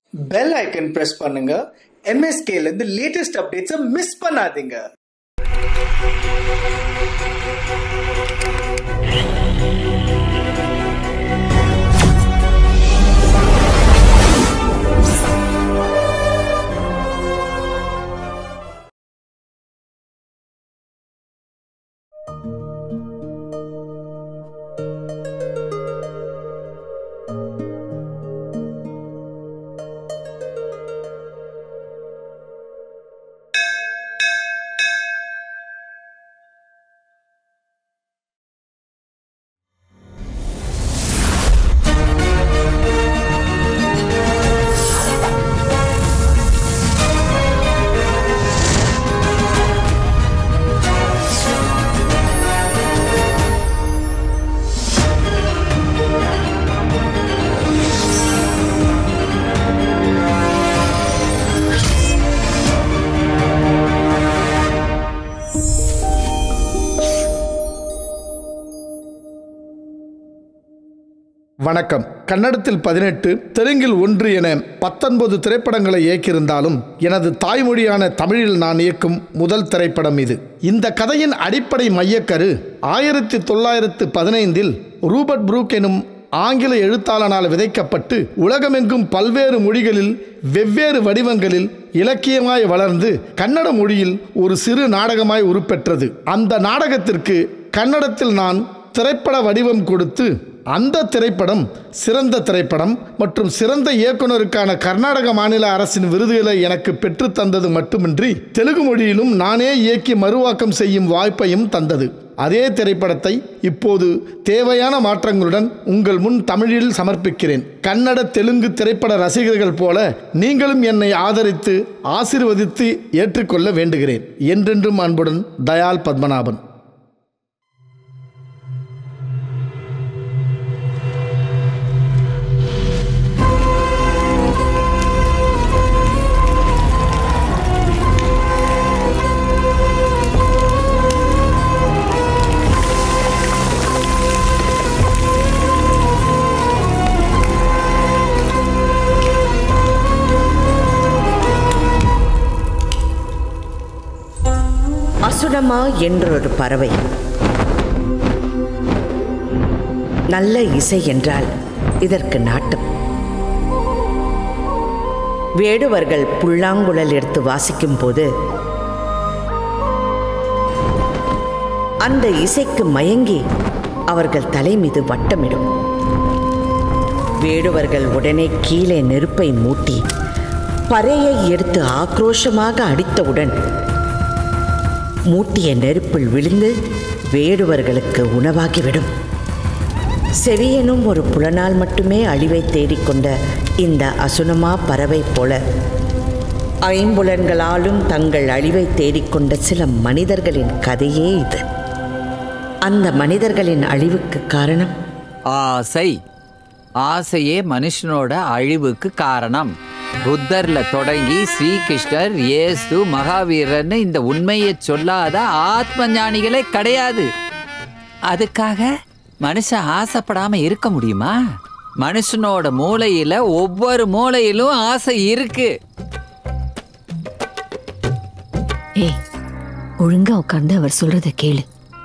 Bell icon press பண்ணுங்க MSK ல இருந்து லேட்டஸ்ட் அப்டேட்ஸை மிஸ் பண்ணாதீங்க வணக்கம் கன்னடத்தில் பதினெட்டு தெலுங்கில் ஒன்று என பத்தொன்பது திரைப்படங்களை இயக்கியிருந்தாலும் எனது தாய்மொழியான தமிழில் நான் இயக்கும் முதல் திரைப்படம் இது இந்த கதையின் அடிப்படை மையக்கரு ஆயிரத்தி தொள்ளாயிரத்து பதினைந்தில் ரூபர்ட் புரூக் எனும் ஆங்கில எழுத்தாளனால் விதைக்கப்பட்டு உலகமெங்கும் பல்வேறு மொழிகளில் வெவ்வேறு வடிவங்களில் இலக்கியமாய் வளர்ந்து கன்னட மொழியில் ஒரு சிறு நாடகமாய் உருப்பெற்றது அந்த நாடகத்திற்கு கன்னடத்தில் நான் திரைப்பட வடிவம் கொடுத்து அந்த திரைப்படம் சிறந்த திரைப்படம் மற்றும் சிறந்த இயக்குனருக்கான கர்நாடக மாநில அரசின் விருதுகளை எனக்கு பெற்றுத் தந்தது மட்டுமின்றி தெலுங்கு மொழியிலும் நானே இயக்கி மறுவாக்கம் செய்யும் வாய்ப்பையும் தந்தது அதே திரைப்படத்தை இப்போது தேவையான மாற்றங்களுடன் உங்கள் முன் தமிழில் சமர்ப்பிக்கிறேன் கன்னட தெலுங்கு திரைப்பட ரசிகர்கள் போல நீங்களும் என்னை ஆதரித்து ஆசீர்வதித்து ஏற்றுக்கொள்ள வேண்டுகிறேன் என்றென்றும் அன்புடன் தயால் பத்மநாபன் அசுடமா என்றொரு பறவை நல்ல இசை என்றால் இதற்கு நாட்டம் வேடுவர்கள் புல்லாங்குழல் எடுத்து வாசிக்கும் போது அந்த இசைக்கு மயங்கி அவர்கள் தலை மீது வட்டமிடும் வேடுவர்கள் உடனே கீழே நெருப்பை மூட்டி பறையை எடுத்து ஆக்ரோஷமாக அடித்தவுடன் மூட்டிய நெருப்பில் விழுந்து வேடுவர்களுக்கு உணவாகிவிடும் செவியனும் ஒரு புலனால் மட்டுமே அழிவை தேடிக்கொண்ட இந்த அசுனமா பறவை போல ஐம்புலன்களாலும் தங்கள் அழிவை தேடிக்கொண்ட சில மனிதர்களின் கதையே இது அந்த மனிதர்களின் அழிவுக்கு காரணம் ஆசை ஆசையே மனுஷனோட அழிவுக்கு காரணம் புத்தர்ல தொடங்கி ஸ்ரீகிருஷ்ணர் இயேசு மகாவீரர்னு இந்த உண்மையை சொல்லாத ஆத்ம ஞானிகளே கிடையாது அதுக்காக மனுஷன் ஆசைப்படாம இருக்க முடியுமா மனுஷனோட மூளையில ஒவ்வொரு மூளையிலும் ஆசை இருக்கு ஏய் ஒழுங்கா உட்கார்ந்து அவர் சொல்றத கேளு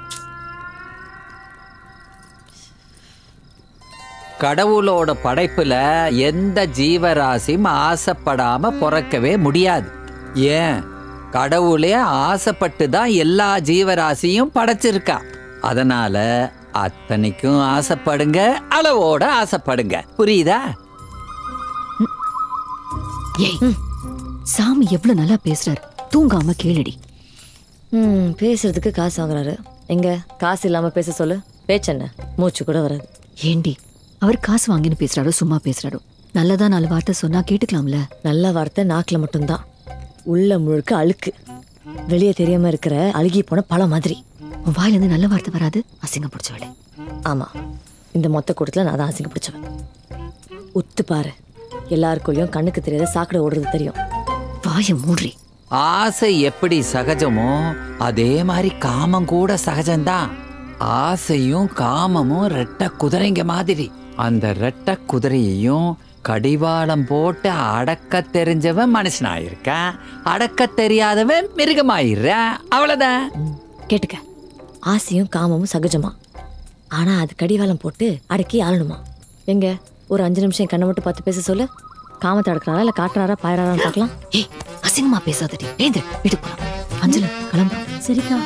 கடவுளோட படைப்புல எந்த ஜீவராசியும் ஆசைப்படாம பிறக்கவே முடியாது ஏன் கடவுளே ஆசைப்பட்டு தான் எல்லா ஜீவராசியும் படைச்சிருக்கா அதனால அத்தனைக்கும் ஆசைப்படுங்க அளவோட ஆசைப்படுங்க புரியுதா ஏய் சாமி எவ்வளவு நல்லா பேசுறாரு தூங்காம கேளுடி ம் பேசுறதுக்கு காசு வாங்குறாரு எங்க காசு இல்லாம பேச சொல்லு பேச்சென்ன மூச்சு கூட வராது ஏண்டி அவர் காசு வாங்கின்னு பேசுறாரோ சும்மா பேசுறாரோ நல்லதா நாலு வார்த்தை சொன்னா கேட்டுக்கலாம்ல நல்ல வார்த்தை நாக்குல மட்டும்தான் உள்ள முழுக்க அழுக்கு வெளியே தெரியாம இருக்கிற அழுகி போன பழம் மாதிரி உன் வாயிலிருந்து நல்ல வார்த்தை வராது அசிங்கம் பிடிச்சவளே ஆமா இந்த மொத்த கூட்டத்துல நான் தான் அசிங்க பிடிச்சவன் உத்து பாரு எல்லாருக்குள்ளயும் கண்ணுக்கு தெரியாத சாக்கடை ஓடுறது தெரியும் வாய மூடுறி ஆசை எப்படி சகஜமோ அதே மாதிரி காமம் கூட சகஜம்தான் ஆசையும் காமமும் ரெட்ட குதிரைங்க மாதிரி அந்த ரெட்ட குதிரையையும் கடிவாளம் போட்டு அடக்க தெரிஞ்சவன் மனுஷனாயிருக்கான் அடக்க தெரியாதவன் மிருகமாயிடுறான் அவ்வளவுதான் கேட்டுக்க ஆசையும் காமமும் சகஜமா ஆனா அது கடிவாளம் போட்டு அடக்கி ஆளணுமா எங்க ஒரு அஞ்சு நிமிஷம் என் கண்ணை மட்டும் பார்த்து பேச சொல்லு காமத்தை அடக்குறாரா இல்ல காட்டுறாரா பாயறாரான்னு பார்க்கலாம் ஏய் அசிங்கமா பேசாதடி ஏந்திர வீட்டுக்கு போலாம் அஞ்சலி கிளம்பு சரிக்கா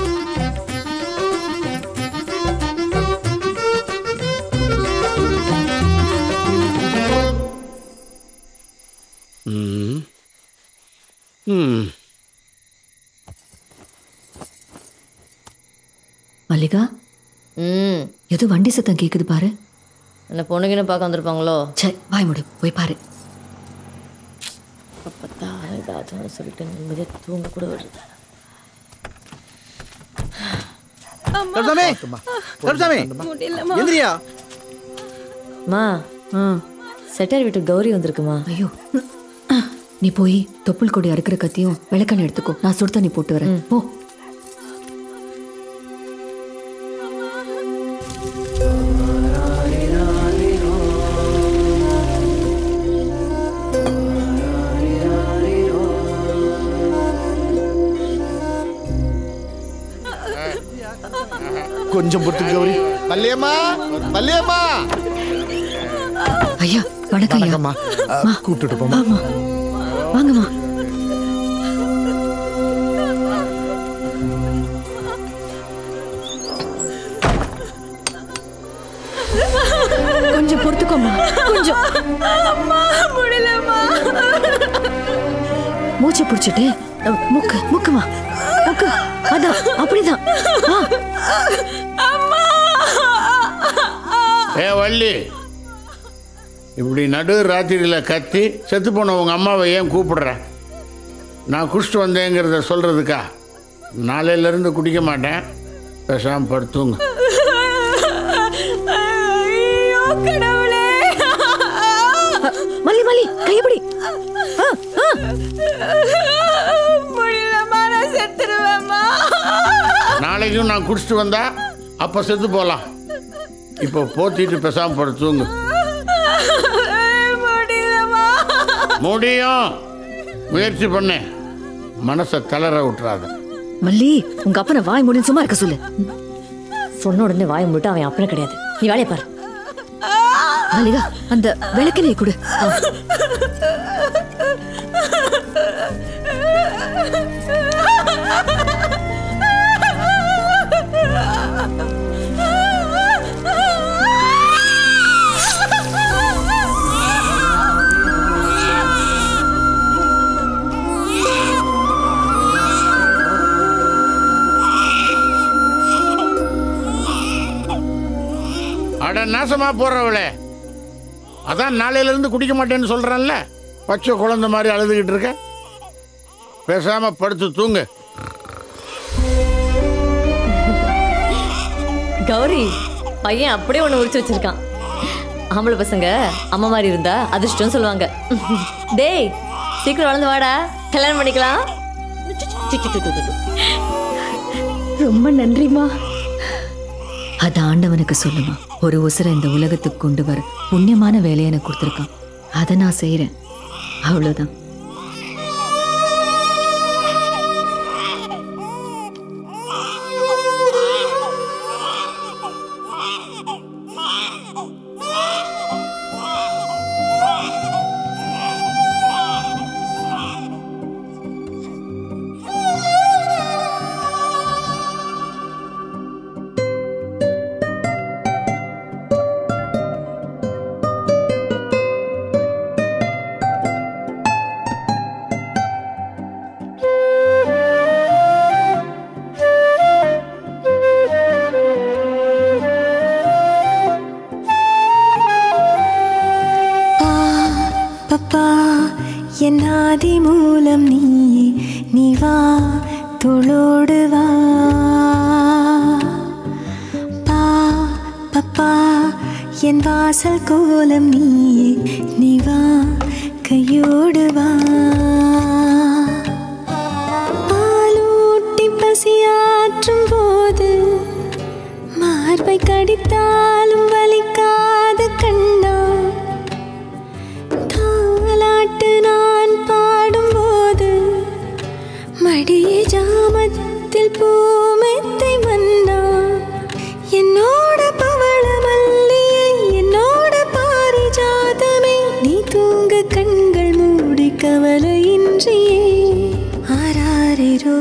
ம் மல்லிகா ம் ஏதோ வண்டி சத்தம் கேக்குது பாரு என்ன பொண்ணுங்கன்னு பார்க்க வந்திருப்பாங்களோ சே வாய் முடு போய் பாரு பார்த்தா ஏதாச்சும் ஒண்ணு சொல்லிட்டு நிம்மதியாக தூங்க கூட வருது கருசாமி கருசாமி எந்திரியா மா செட்டர் வீட்டு கௌரி வந்திருக்குமா ஐயோ நீ போய் தொப்புள் கொடி அறுக்கிற கத்தியும் விளக்கண்ண எடுத்துக்கோ நான் சுடு தண்ணி போட்டு வரேன் போ கொஞ்சம் பொறுத்து கௌரி வல்லியம்மா வல்லியம்மா ஐயா வணக்கம் ஐயா வணக்கம்மா அஹ், கூப்பிட்டுட்டு போமா ஆமா வாங்கம்மா கொஞ்சம் பொறுத்துக்கோமா கொஞ்சம் மூச்சை பிடிச்சிட்டு அஹ், முக்கு முக்குமா முக்கு அதான் அப்படிதான் ஆ, ஏ வள்ளி இப்படி நடு ராத்திரியில் கத்தி செத்து போன உங்க அம்மாவை ஏன் கூப்பிடுற நான் குடிச்சிட்டு வந்தேங்கிறத சொல்றதுக்கா நாளையிலேருந்து குடிக்க மாட்டேன் பேசாமல் படுத்துங்க மல்லி மல்லி கையப்படி நாளைக்கும் நான் குடிச்சிட்டு வந்தா அப்போ செத்து போகலாம் இப்போ போத்திட்டு பேசாமல் படுத்துங்க முடியும் முயற்சி பண்ணு மனசை தளர விட்டுறாத மல்லி உங்க அப்பனை வாய் முடிஞ்சு சும்மா இருக்க சொல்லு சொன்ன உடனே வாயை முட்டு அவன் அப்பனே கிடையாது நீ வேலையை பாரு மல்லிகா அந்த விளக்கினையை கொடு ஆ. அட நாசமா போறவளே அதான் நாளையிலேருந்து குடிக்க மாட்டேன்னு சொல்கிறேன்ல பச்சை குழந்தை மாதிரி அழுதுகிட்டு இருக்க பேசாம படுத்து தூங்கு கௌரி பையன் அப்படியே ஒன்று உரிச்சு வச்சிருக்கான் ஆம்பளை பசங்க அம்மா மாதிரி இருந்தா அதிர்ஷ்டம் சொல்லுவாங்க டேய் சீக்கிரம் வளர்ந்து வாடா கல்யாணம் பண்ணிக்கலாம் ரொம்ப நன்றிமா அது ஆண்டவனுக்கு சொல்லுமா ஒரு உசுரை இந்த உலகத்துக்கு கொண்டு வர புண்ணியமான வேலையை எனக்கு கொடுத்துருக்கான் அதை நான் செய்றேன் அவ்வளவுதான் பப்பா என் ஆதி மூலம் நீயே நீ வா தோளோடு வா பா பப்பா என் வாசல் கோலம் நீயே நீ வா கையோடு வா பாலூட்டி பசியாற்றும் போது மார்பை கடித்தாலும் வலிக்காத கண் தூங்கு கண்கள் மூடி கவலையின்றியே ஆராரிரோ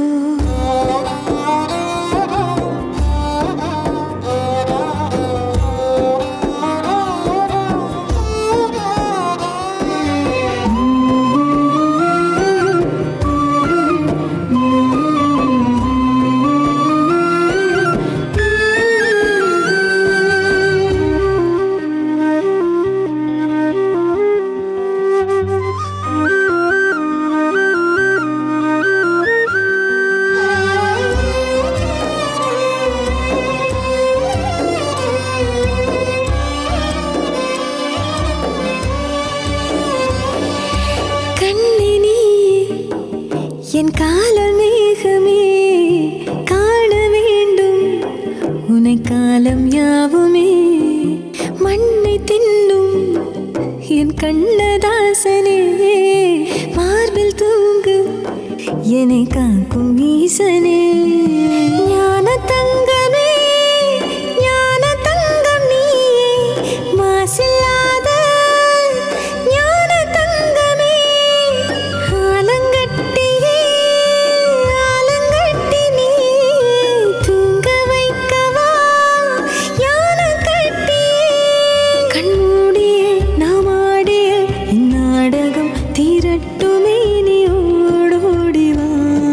கண்ணினி என் கால மேகமே காண வேண்டும் உனை காலம் யாவுமே மண்ணை தின்னும் என் கண்ணதாசனே மார்பில் தூங்கு என்னை காக்கும் ஈசனே ஞான தங்கமே ஞான தங்கம் நீயே மாசில்லாத ஞான தங்கமே ஆலங்கட்டியே ஆலங்கட்டி நீ தூங்க வைக்கவா ஞான கட்டியே கண்மூடியே நாம் ஆடிய இந்நாடகம் தீரட்டுமே நீ ஓடோடி வா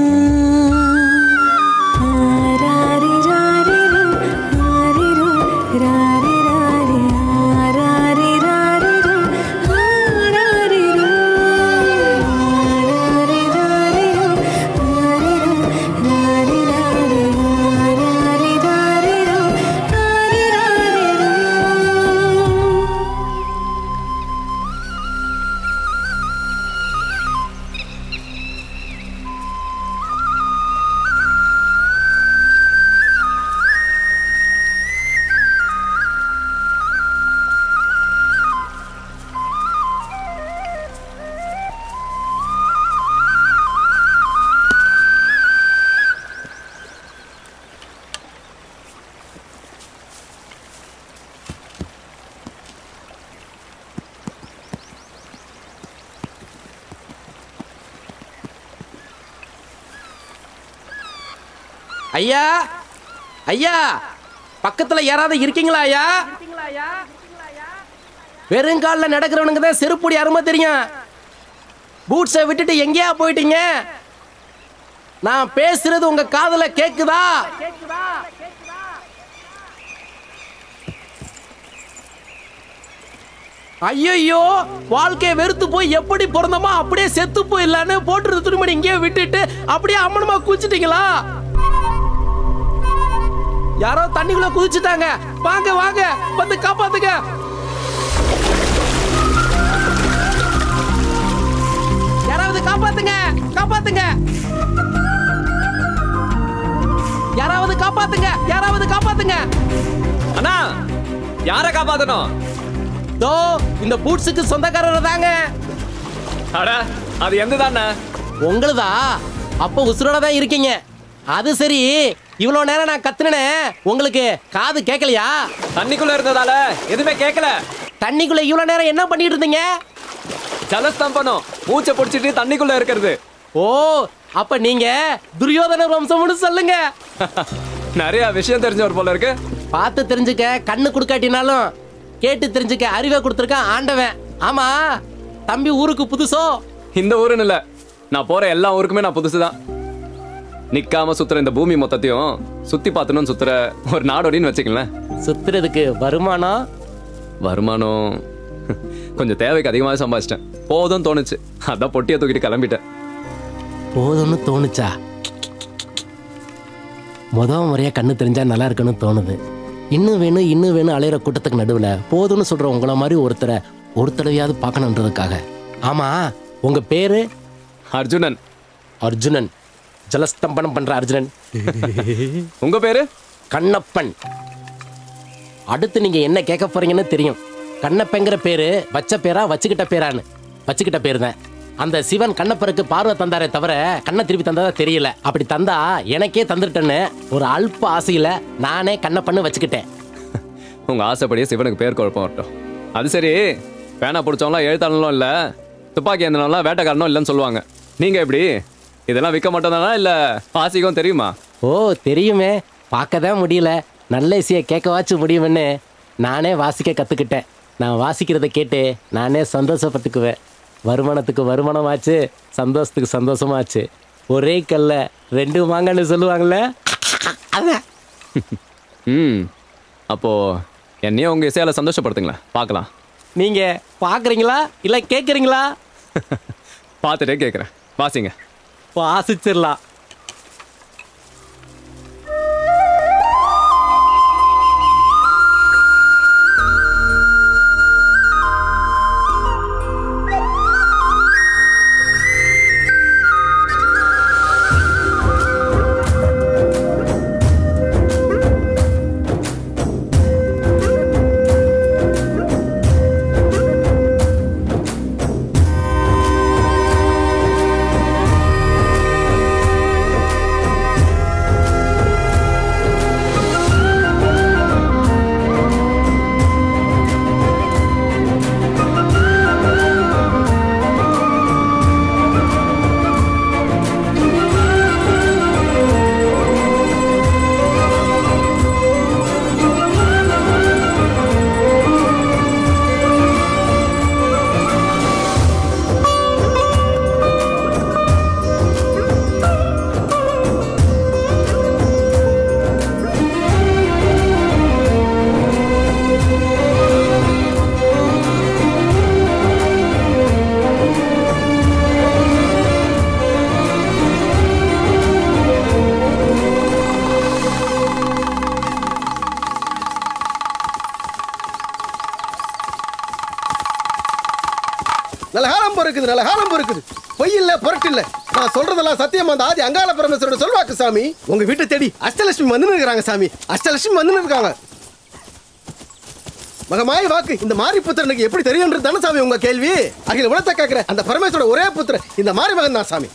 ஆராரி ராரிரோ ஆரிரோ ராரி ராரி ஆராரி ராரிரோ ஆராரிரோ ஆராரி ராரிரோ ஆரிரோ ராரி ராரி ஆராரி ராரிரோ ஆரி ராரிரோ ஐயா ஐயா பக்கத்துல யாராவது இருக்கீங்களா ஐயா வெறுங்கால்ல நடக்கிறவனுக்கு தான் செருப்புடி அருமை தெரியும் பூட்ஸை விட்டுட்டு எங்கேயா போயிட்டீங்க நான் பேசுறது உங்க காதுல கேக்குதா ஐயோ வாழ்க்கையை வெறுத்து போய் எப்படி பிறந்தோமோ அப்படியே செத்து போயிடலான்னு போட்டுருந்த துணிமணி இங்கேயே விட்டுட்டு அப்படியே அம்மனமா குதிச்சிட்டீங்களா யாரோ தண்ணிக்குள்ள குதிச்சுட்டாங்க வாங்க வாங்க வந்து காப்பாத்துங்க யாராவது காப்பாத்துங்க காப்பாத்துங்க யாராவது காப்பாத்துங்க யாராவது காப்பாத்துங்க அண்ணா யாரை காப்பாத்தணும் தோ இந்த பூட்ஸுக்கு சொந்தக்காரர் தாங்க அட அது எந்த தானே உங்களுதா அப்ப உசுரோட தான் இருக்கீங்க அது சரி இவ்வளவு நேரம் நான் கத்துனேன் உங்களுக்கு காது கேட்கலையா தண்ணிக்குள்ள இருந்ததால எதுவுமே கேட்கல தண்ணிக்குள்ள இவ்வளவு நேரம் என்ன பண்ணிட்டு இருந்தீங்க ஜலஸ்தம்பனம் மூச்சை பிடிச்சிட்டு தண்ணிக்குள்ள இருக்கிறது ஓ அப்ப நீங்க துரியோதன வம்சம்னு சொல்லுங்க நிறைய விஷயம் தெரிஞ்சவர் போல இருக்கு பார்த்து தெரிஞ்சுக்க கண்ணு கொடுக்காட்டினாலும் கேட்டு தெரிஞ்சுக்க அறிவை கொடுத்துருக்கான் ஆண்டவன் ஆமா தம்பி ஊருக்கு புதுசோ இந்த ஊருன்னு இல்ல நான் போற எல்லா ஊருக்குமே நான் புதுசுதான் நிக்காம சுத்துற இந்த பூமி மொத்தத்தையும் சுத்தி பார்த்தணும்னு சுத்துற ஒரு நாடோடின்னு வச்சுக்கங்களேன் சுத்துறதுக்கு வருமானம் வருமானம் கொஞ்சம் தேவைக்கு அதிகமாக சம்பாதிச்சிட்டேன் போதும் தோணுச்சு அதான் பொட்டியை தூக்கிட்டு கிளம்பிட்டேன் போதும்னு தோணுச்சா முத முறையா கண்ணு தெரிஞ்சா நல்லா இருக்குன்னு தோணுது இன்னும் வேணும் இன்னும் வேணும் அலையிற கூட்டத்துக்கு நடுவுல போதும்னு சொல்ற உங்கள மாதிரி ஒருத்தரை ஒரு தடவையாவது பார்க்கணுன்றதுக்காக ஆமா உங்க பேரு அர்ஜுனன் அர்ஜுனன் ஜலஸ்தம்பனம் பண்ற அர்ஜுனன் உங்க பேரு கண்ணப்பன் அடுத்து நீங்க என்ன கேட்க போறீங்கன்னு தெரியும் கண்ணப்பங்கிற பேரு வச்ச பேரா வச்சுக்கிட்ட பேரான்னு வச்சுக்கிட்ட பேரு தான் அந்த சிவன் கண்ணப்பருக்கு பார்வை தந்தாரே தவிர கண்ணை திருப்பி தந்ததா தெரியல அப்படி தந்தா எனக்கே தந்துட்டேன்னு ஒரு அல்ப ஆசையில நானே கண்ணப்பன்னு வச்சுக்கிட்டேன் உங்க ஆசைப்படியே சிவனுக்கு பேர் குழப்பம் வரட்டும் அது சரி பேனா பிடிச்சவங்களாம் எழுத்தாளனும் இல்ல துப்பாக்கி எந்தனாலாம் வேட்டைக்காரனும் இல்லைன்னு சொல்லுவாங்க நீங்க எப்படி இதெல்லாம் விற்க மாட்டோம்தானா இல்ல வாசிக்கும் தெரியுமா ஓ தெரியுமே பார்க்க தான் முடியல நல்ல இசையை கேட்கவாச்சும் முடியுமென்னு நானே வாசிக்க கற்றுக்கிட்டேன் நான் வாசிக்கிறத கேட்டு நானே சந்தோஷப்பட்டுக்குவேன் வருமானத்துக்கு வருமானமாச்சு சந்தோஷத்துக்கு சந்தோஷமாச்சு ஒரே கல்ல ரெண்டு மாங்கன்னு சொல்லுவாங்கல்ல அதான் ம் அப்போ என்னையும் உங்க இசையால சந்தோஷப்படுத்துங்களேன் பார்க்கலாம் நீங்க பார்க்குறீங்களா இல்லை கேட்குறீங்களா பார்த்துட்டே கேட்குறேன் வாசிங்க வாசிச்சிடலாம் நல்ல காலம் பொறுக்குது நல்ல காலம் பொறுக்குது பொய் இல்ல பொருட்டு இல்ல நான் சொல்றதெல்லாம் சத்தியம் அந்த ஆதி அங்காள பரமேஸ்வரோட சொல்வாக்கு சாமி உங்க வீட்டை தேடி அஷ்டலட்சுமி வந்து இருக்காங்க சாமி அஷ்டலட்சுமி வந்து இருக்காங்க மகமாய வாக்கு இந்த மாரி புத்திரனுக்கு எப்படி தெரியும்ன்றது தானே சாமி உங்க கேள்வி அகில உலகத்தை கேட்கிற அந்த பரமேஸ்வரோட ஒரே புத்திரன் இந்த மாரி மகன் தான் சாமி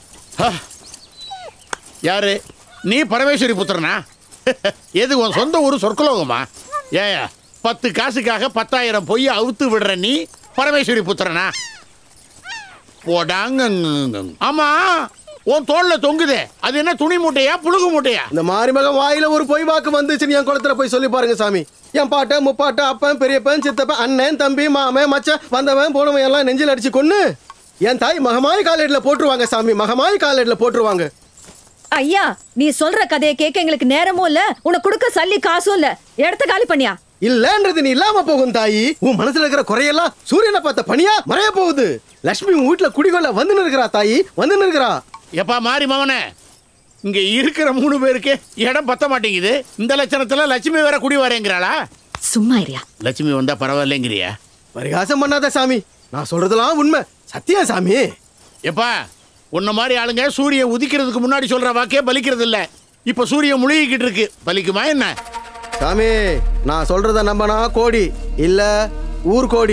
யாரு நீ பரமேஸ்வரி புத்திரனா எது உன் சொந்த ஊர் சொர்க்கலோகமா ஏயா பத்து காசுக்காக பத்தாயிரம் பொய் அவுத்து விடுற நீ பரமேஸ்வரி புத்திரனா போடாங்க ஆமா உன் தோல்ல தொங்குதே அது என்ன துணி மூட்டையா புழுகு மூட்டையா இந்த மாரி மகன் வாயில ஒரு பொய் வாக்கு வந்துச்சுன்னு என் குளத்துல போய் சொல்லி பாருங்க சாமி என் பாட்ட முப்பாட்ட அப்பன் பெரியப்பன் சித்தப்பன் அண்ணன் தம்பி மாமன் மச்சான் வந்தவன் போனவன் எல்லாம் நெஞ்சில் அடிச்சு கொன்னு என் தாய் மகமாய் காலேட்ல போட்டுருவாங்க சாமி மகமாய் காலேட்ல போட்டுருவாங்க ஐயா நீ சொல்ற கதையை கேட்க எங்களுக்கு நேரமும் இல்ல உனக்கு கொடுக்க சல்லி காசும் இல்ல இடத்த காலி பண்ணியா இல்லன்றது நீ இல்லாம போகும் தாயி உன் மனசுல இருக்கிற குறையெல்லாம் சூரியனை பார்த்த பனியா மறைய போகுது லட்சுமி உன் வீட்டுல குடிகொள்ள வந்து நிற்கிறா தாயி வந்து நிற்கிறா எப்பா மாறி மவனே இங்க இருக்கிற மூணு பேருக்கு இடம் பத்த மாட்டேங்குது இந்த லட்சணத்துல லட்சுமி வேற குடி வரேங்கிறாளா சும்மா இருயா லட்சுமி வந்தா பரவாயில்லைங்கிறியா பரிகாசம் பண்ணாத சாமி நான் சொல்றதெல்லாம் உண்மை சத்தியம் சாமி எப்பா உன்ன மாதிரி ஆளுங்க சூரியன் உதிக்கிறதுக்கு முன்னாடி சொல்ற வாக்கே பலிக்கிறது இல்ல இப்ப சூரியன் முழுகிக்கிட்டு இருக்கு பலிக்குமா என்ன சாமி நான் சொல்றத நம்பனா கோடி இல்ல ஊர் கோடி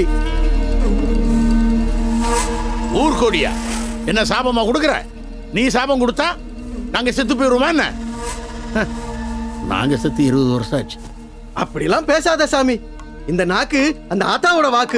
ஊர் கோடியா என்ன சாபமா கொடுக்குற நீ சாபம் கொடுத்தா நாங்க செத்து போயிருவோமா என்ன ஹ, நாங்க செத்து இருபது வருஷம் ஆச்சு அப்படிலாம் பேசாத சாமி இந்த நாக்கு அந்த ஆத்தாவோட வாக்கு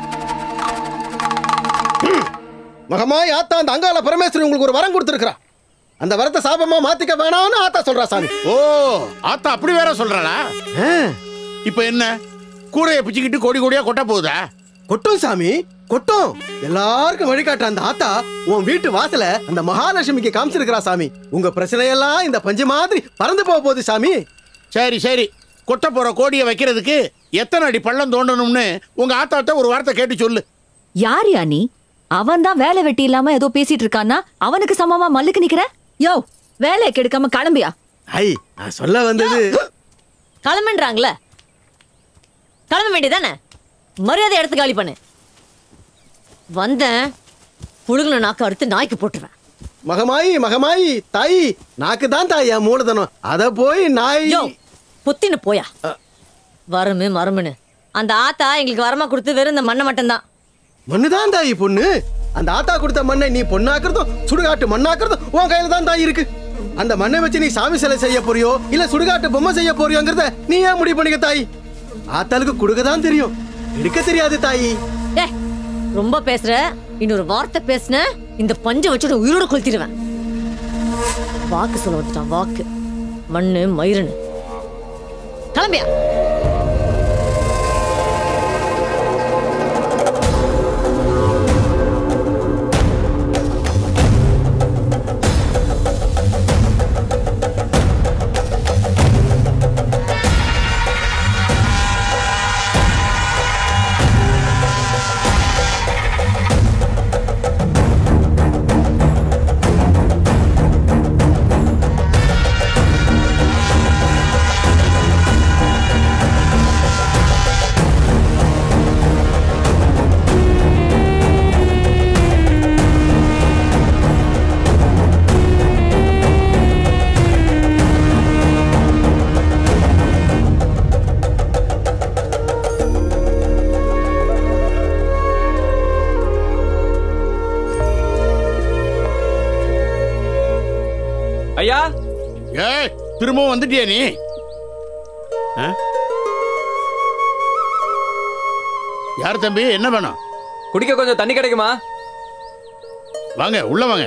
ம். மகமாய் ஆத்தா அந்த அங்காள பரமேஸ்வரி உங்களுக்கு ஒரு வரம் கொடுத்துருக்கா அந்த வரத்தை சாபமா மாத்திக்க வேணாம்னு ஆத்தா சொல்றா சாமி ஓ ஆத்தா அப்படி வேற சொல்றாளா இப்ப என்ன கூரையை பிச்சுக்கிட்டு கோடி கோடியா கொட்ட போகுதா கொட்டும் சாமி கொட்டும் எல்லாருக்கும் வழிகாட்டுற அந்த ஆத்தா உன் வீட்டு வாசல அந்த மகாலட்சுமிக்கு காமிச்சிருக்கிறா சாமி உங்க பிரச்சனையெல்லாம் இந்த பஞ்சு மாதிரி பறந்து போக போகுது சாமி சரி சரி கொட்ட போற கோடியை வைக்கிறதுக்கு எத்தனை அடி பள்ளம் தோண்டணும்னு உங்க ஆத்தாட்ட ஒரு வார்த்தை கேட்டு சொல்லு யார் யா நீ அவன் தான் வேலை வெட்டி இல்லாம ஏதோ பேசிட்டு இருக்கான்னா அவனுக்கு சமமா மல்லுக்கு நிக்கிற யோ வேலையை கெடுக்காம கிளம்பியா ஐ நான் சொல்ல வந்தது கிளம்புன்றாங்களே கிளம்ப வேண்டியதானே மரியாதை இடத்து காலி பண்ணு வந்தேன் புழுகுன நாக்கு அறுத்து நாய்க்கு போட்டுருவேன் மகமாயி மகமாயி தாய் நாக்கு தான் தாயா மூலதனம் அத போய் நாய் புத்தின்னு போயா வரமு மரமுன்னு அந்த ஆத்தா எங்களுக்கு வரமா கொடுத்து வெறும் இந்த மண்ணை மட்டும்தான் மண்ணுதான் தாயி பொண்ணு அந்த ஆத்தா கொடுத்த மண்ணை நீ பொண்ணாக்குறதும் சுடுகாட்டு மண்ணாக்குறதும் உன் கையில தான் தாய் இருக்கு அந்த மண்ணை வச்சு நீ சாமி சிலை செய்ய போறியோ இல்ல சுடுகாட்டு பொம்மை செய்ய போறியோங்கிறத நீ ஏன் முடிவு பண்ணிக்க தாய் ஆத்தாளுக்கு கொடுக்க தான் தெரியும் எடுக்க தெரியாது தாயி டே ரொம்ப பேசுற இன்னொரு வார்த்தை பேசுன இந்த பஞ்சை வச்சுட்டு உயிரோட கொளுத்திடுவேன் வாக்கு சொல்ல வந்துட்டான் வாக்கு மண்ணு மயிருன்னு கிளம்பியா ஐயா ஏய் திரும்பவும் வந்துட்டியா நீ ஆ? யார் தம்பி என்ன வேணும் குடிக்க கொஞ்சம் தண்ணி கிடைக்குமா வாங்க உள்ள வாங்க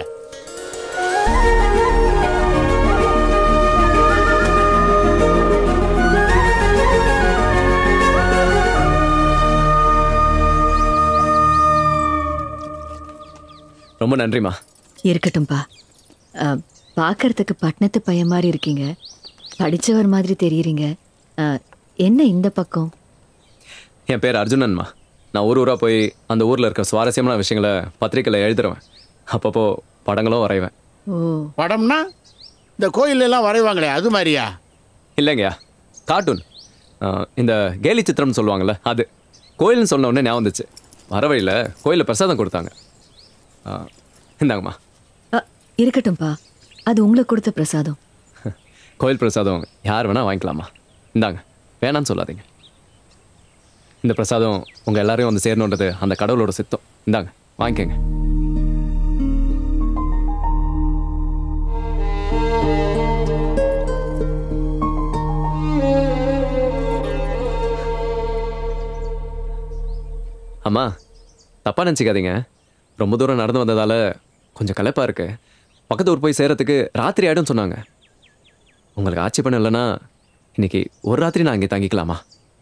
ரொம்ப நன்றிம்மா இருக்கட்டும்பா அஹ், பார்க்கறதுக்கு பட்டணத்து பையன் மாதிரி இருக்கீங்க படிச்சவர் மாதிரி தெரியுறீங்க அஹ், என்ன இந்த பக்கம் என் பேர் அர்ஜுனன்மா நான் ஊர் ஊராக போய் அந்த ஊரில் இருக்க சுவாரஸ்யமான விஷயங்களை பத்திரிக்கையில் எழுதுறேன் அப்பப்போ படங்களும் வரைவேன் ஓ படம்னா இந்த கோயில் எல்லாம் வரைவாங்களே அது மாதிரியா இல்லைங்கய்யா கார்ட்டூன் இந்த கேலி சித்திரம்னு சொல்லுவாங்கள்ல அது கோயில்னு சொன்ன உடனே ஞாபகம் வந்துச்சு வர வழியில் கோயிலில் பிரசாதம் கொடுத்தாங்க ஆ, இந்தாங்கம்மா அஹ், இருக்கட்டும்பா அது உங்களுக்கு கொடுத்த பிரசாதம் கோயில் பிரசாதம் யார் வேணால் வாங்கிக்கலாமா இந்தாங்க வேணான்னு சொல்லாதீங்க இந்த பிரசாதம் உங்கள் எல்லாரையும் வந்து சேரணுன்றது அந்த கடவுளோட சித்தம் இந்தாங்க வாங்கிக்கோங்க அம்மா தப்பாக நினச்சிக்காதீங்க ரொம்ப தூரம் நடந்து வந்ததால் கொஞ்சம் களைப்பாக இருக்கு பக்கத்து ஊர் போய் சேரத்துக்கு ராத்திரி ஆயிடும்னு சொன்னாங்க உங்களுக்கு ஆட்சி பண்ண இல்லைன்னா இன்னைக்கு ஒரு ராத்திரி நான் இங்கே தங்கிக்கலாமா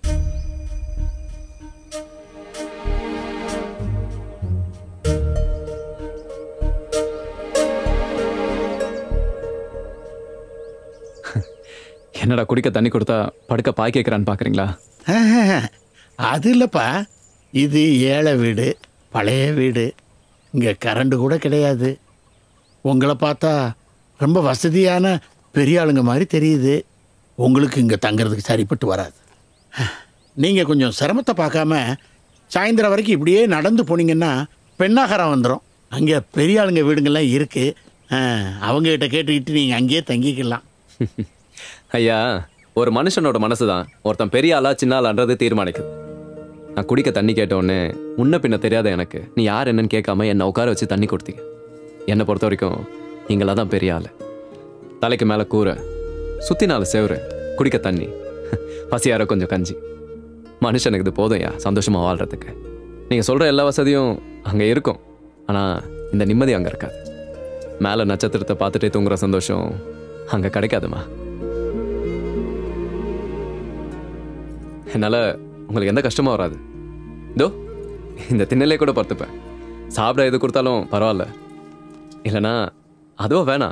என்னடா குடிக்க தண்ணி கொடுத்தா படுக்க பாய் கேட்குறான்னு பார்க்குறீங்களா அது இல்லைப்பா இது ஏழை வீடு பழைய வீடு இங்கே கரண்ட் கூட கிடையாது உங்களை பார்த்தா ரொம்ப வசதியான பெரிய ஆளுங்க மாதிரி தெரியுது உங்களுக்கு இங்கே தங்குறதுக்கு சரிப்பட்டு வராது நீங்கள் கொஞ்சம் சிரமத்தை பார்க்காம சாயந்தரம் வரைக்கும் இப்படியே நடந்து போனீங்கன்னா பெண்ணாகரம் வந்துடும் அங்கே பெரிய ஆளுங்க வீடுங்கள்லாம் இருக்குது அவங்ககிட்ட கேட்டுக்கிட்டு நீங்கள் அங்கேயே தங்கிக்கலாம் ஐயா ஒரு மனுஷனோட மனசு தான் ஒருத்தன் பெரிய ஆளா சின்ன ஆளான்றது தீர்மானிக்குது நான் குடிக்க தண்ணி கேட்ட உடனே முன்ன பின்ன தெரியாத எனக்கு நீ யார் என்னன்னு கேட்காம என்னை உட்கார வச்சு தண்ணி கொடுத்தீங்க என்னை பொறுத்த வரைக்கும் நீங்களா தான் பெரிய ஆள் தலைக்கு மேலே கூரை சுற்றி நாலு செவரு குடிக்க தண்ணி பசியார கொஞ்சம் கஞ்சி மனுஷனுக்கு இது போதும்யா சந்தோஷமாக வாழ்கிறதுக்கு நீங்கள் சொல்கிற எல்லா வசதியும் அங்கே இருக்கும் ஆனால் இந்த நிம்மதி அங்கே இருக்காது மேலே நட்சத்திரத்தை பார்த்துட்டே தூங்குற சந்தோஷம் அங்கே கிடைக்காதுமா என்னால் உங்களுக்கு எந்த கஷ்டமும் வராது இதோ இந்த திண்ணையிலே கூட படுத்துப்பேன் சாப்பிட எது கொடுத்தாலும் பரவாயில்ல இல்லைனா அதுவும் வேணாம்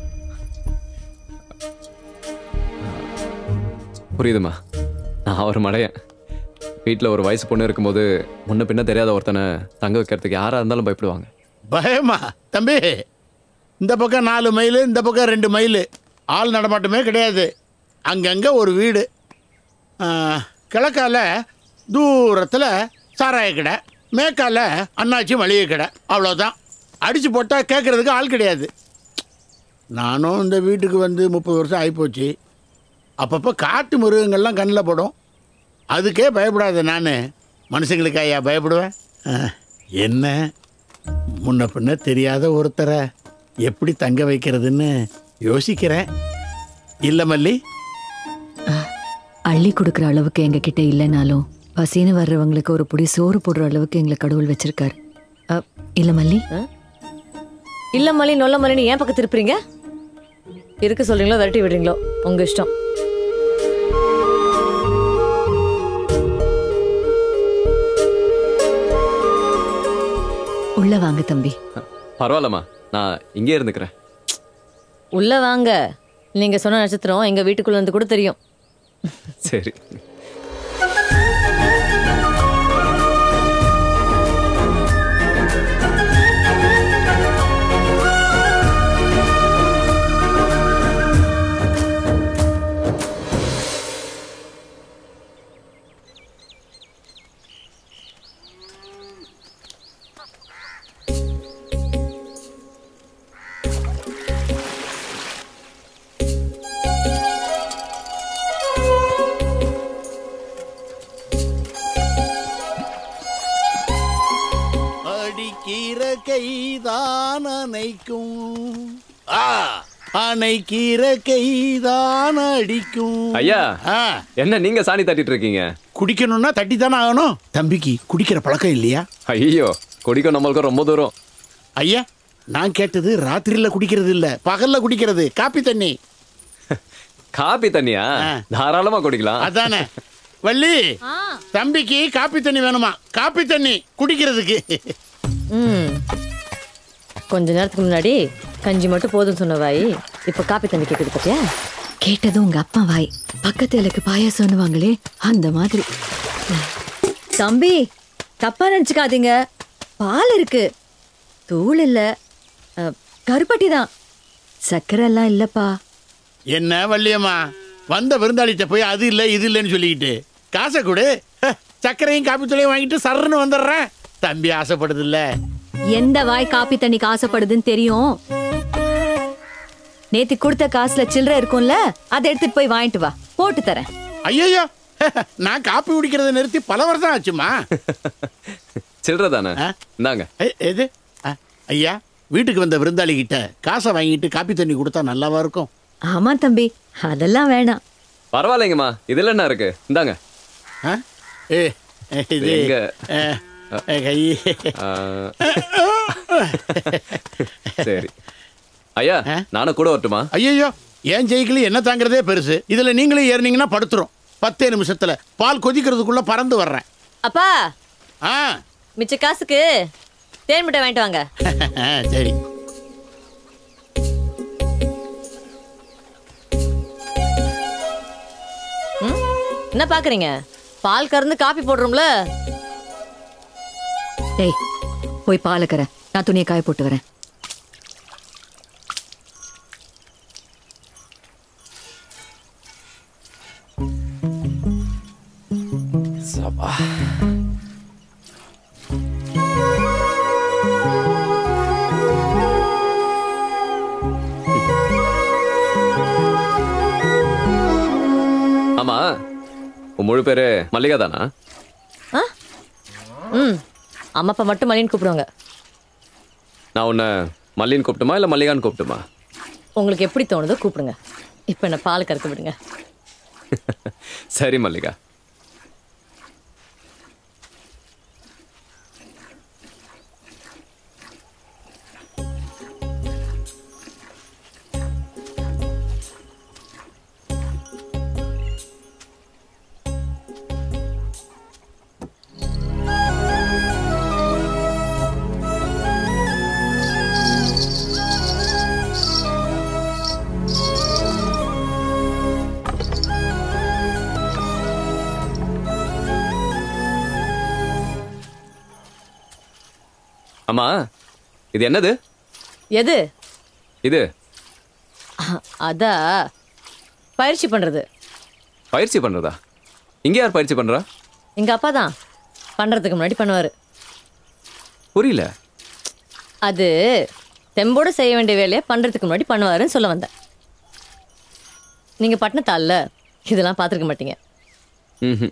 புரியுதுமா நான் ஒரு மடையன் வீட்டில் ஒரு வயசு பொண்ணு இருக்கும்போது முன்ன பின்ன தெரியாத ஒருத்தனை தங்க வைக்கிறதுக்கு யாராக இருந்தாலும் பயப்படுவாங்க பயமா தம்பி இந்த பக்கம் நாலு மைல் இந்த பக்கம் ரெண்டு மைல் ஆள் நடமாட்டமே கிடையாது அங்கங்கே ஒரு வீடு ஆ, கிழக்கால தூரத்தில் சாராய கடை மேற்கால அண்ணாச்சி மளிகை கடை அவ்வளோதான் அடித்து போட்டால் கேட்குறதுக்கு ஆள் கிடையாது நானும் இந்த வீட்டுக்கு வந்து முப்பது வருஷம் ஆகிப்போச்சு அப்பப்போ காட்டு மிருகங்கள்லாம் கண்ணில் படும் அதுக்கே பயப்படாத நான் மனுஷங்களுக்கு ஐயா பயப்படுவேன் ஆ, என்ன முன்ன பின்ன தெரியாத ஒருத்தரை எப்படி தங்க வைக்கிறதுன்னு யோசிக்கிறேன் இல்லை மல்லி அள்ளி கொடுக்குற அளவுக்கு எங்ககிட்ட இல்லைனாலும் பசின்னு வர்றவங்களுக்கு ஒரு புடி சோறு போடுற அளவுக்கு எங்களை கடவுள் வச்சிருக்காரு அ, இல்ல மல்லி இல்ல மல்லி நொல்ல மல்லின்னு ஏன் பக்கம் திருப்புறீங்க இருக்க சொல்றீங்களோ விரட்டி விடுறீங்களோ உங்க இஷ்டம் உள்ள வாங்க தம்பி பரவாயில்லம்மா நான் இங்கே இருந்துக்கிறேன் உள்ள வாங்க நீங்க சொன்ன நட்சத்திரம் எங்க வீட்டுக்குள்ள இருந்து கூட தெரியும் சரி அடிக்கிற கைதான் அணைக்கும் ஆ அணைக்கிற கைதான் அடிக்கும் ஐயா ஆ என்ன நீங்க சாணி தட்டிட்டு இருக்கீங்க குடிக்கணும்னா தட்டி தானே ஆகணும் தம்பிக்கு குடிக்கிற பழக்கம் இல்லையா ஐயோ குடிக்கும் நம்மளுக்கு ரொம்ப தூரம் ஐயா நான் கேட்டது ராத்திரியில குடிக்கிறது இல்ல பகல்ல குடிக்கிறது காப்பி தண்ணி காபி தண்ணியா தாராளமா குடிக்கலாம் அதானே வள்ளி தம்பிக்கு காப்பி தண்ணி வேணுமா காப்பி தண்ணி குடிக்கிறதுக்கு ம் கொஞ்ச நேரத்துக்கு முன்னாடி கஞ்சி மட்டும் போதும் சொன்ன வாய் இப்ப காப்பி தண்ணி கேக்குது பத்தியா கேட்டது உங்க அப்பா வாய் பக்கத்து இலைக்கு பாயாசம்னுவாங்களே அந்த மாதிரி தம்பி தப்பா நினைச்சுக்காதீங்க பால் இருக்கு தூள் இல்ல அ, கருப்பட்டி தான் சக்கரை எல்லாம் இல்லப்பா என்ன வள்ளியம்மா வந்த விருந்தாளிட்ட போய் அது இல்லை இது இல்லைன்னு சொல்லிக்கிட்டு காசை கொடு ஹ, சர்க்கரையும் காப்பி தூளையும் வாங்கிட்டு சர்ன்னு வந்துடுறேன் தம்பி ஆசைப்படுது இல்ல எந்த வாய் காப்பி தண்ணிக்கு ஆசைப்படுதுன்னு தெரியும் நேத்து கொடுத்த காசுல சில்லறை இருக்கும்ல அதை எடுத்துட்டு போய் வாங்கிட்டு வா போட்டு தரேன் ஐயோ நான் காப்பி குடிக்கிறத நிறுத்தி பல வருஷம் ஆச்சுமா சில்லற தானே இந்தாங்க எது அ, ஐயா வீட்டுக்கு வந்த விருந்தாளி கிட்ட காசை வாங்கிட்டு காப்பி தண்ணி கொடுத்தா நல்லாவா இருக்கும் ஆமா தம்பி அதெல்லாம் வேணாம் பரவாயில்லைங்கம்மா இதுல என்ன இருக்கு இந்தாங்க ஆ? ஏ இது எங்க? அ, அ, கை ஆ, சரி ஐயா நானும் கூட வரட்டுமா ஐயோ ஏன் ஜெயிக்கலி என்ன தாங்கிறதே பெருசு இதுல நீங்களும் ஏறினீங்கன்னா படுத்துரும் பத்தே நிமிஷத்துல பால் கொதிக்கிறதுக்குள்ள பறந்து வர்றேன் அப்பா ஆ மிச்ச காசுக்கு தேன் மிட்டாய் வாங்கிட்டு வாங்க ஆ, சரி ம்? என்ன பாக்குறீங்க பால் கறந்து காப்பி போடுறோம்ல டேய் போய் பாலை கற நான் துணியை காய போட்டு வரேன் சபா ஆமா உன் முழு பேரு மல்லிகா தானா ஆ? ம் அம்மா அப்பா மட்டும் மணின்னு கூப்பிடுவாங்க நான் உன்னை மல்லின்னு கூப்பிட்டுமா இல்லை மல்லிகான்னு கூப்பிட்டுமா உங்களுக்கு எப்படி தோணுதோ கூப்பிடுங்க இப்போ என்ன பால் கறக்க விடுங்க சரி மல்லிகா ஆமா இது என்னது எது இது அதா பயிற்சி பண்றது பயிற்சி பண்றதா இங்க யார் பயிற்சி பண்றா எங்க அப்பா தான் பண்றதுக்கு முன்னாடி பண்ணுவாரு புரியல அது தெம்போட செய்ய வேண்டிய வேலையை பண்றதுக்கு முன்னாடி பண்ணுவாருன்னு சொல்ல வந்தேன் நீங்க பட்டினத்தாள்ல இதெல்லாம் பார்த்துருக்க மாட்டீங்க ம்ஹும்.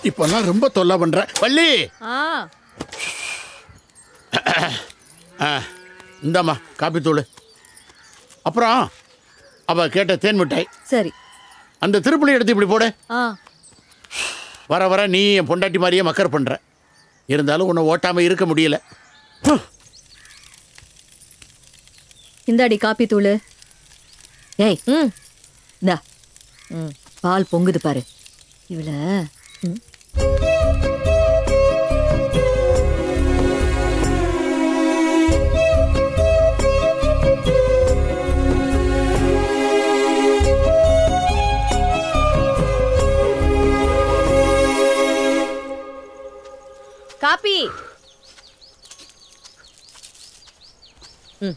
இப்பெல்லாம் ரொம்ப தொல்லை பண்ற வள்ளி ஆ ஆ இந்தாம்மா காப்பி தூள் அப்புறம் அவ கேட்ட தேன் மிட்டாய் சரி அந்த திருப்பலி எடுத்து இப்படி போடு ஆ வர வர நீ என் பொண்டாட்டி மாதிரியே மக்கர் பண்ற இருந்தாலும் உன்னை ஓட்டாம இருக்க முடியல இந்தாடி காப்பி தூள் ஏய் ம் இந்தா ம் பால் பொங்குது பாரு இவள ம் காப்பி ம்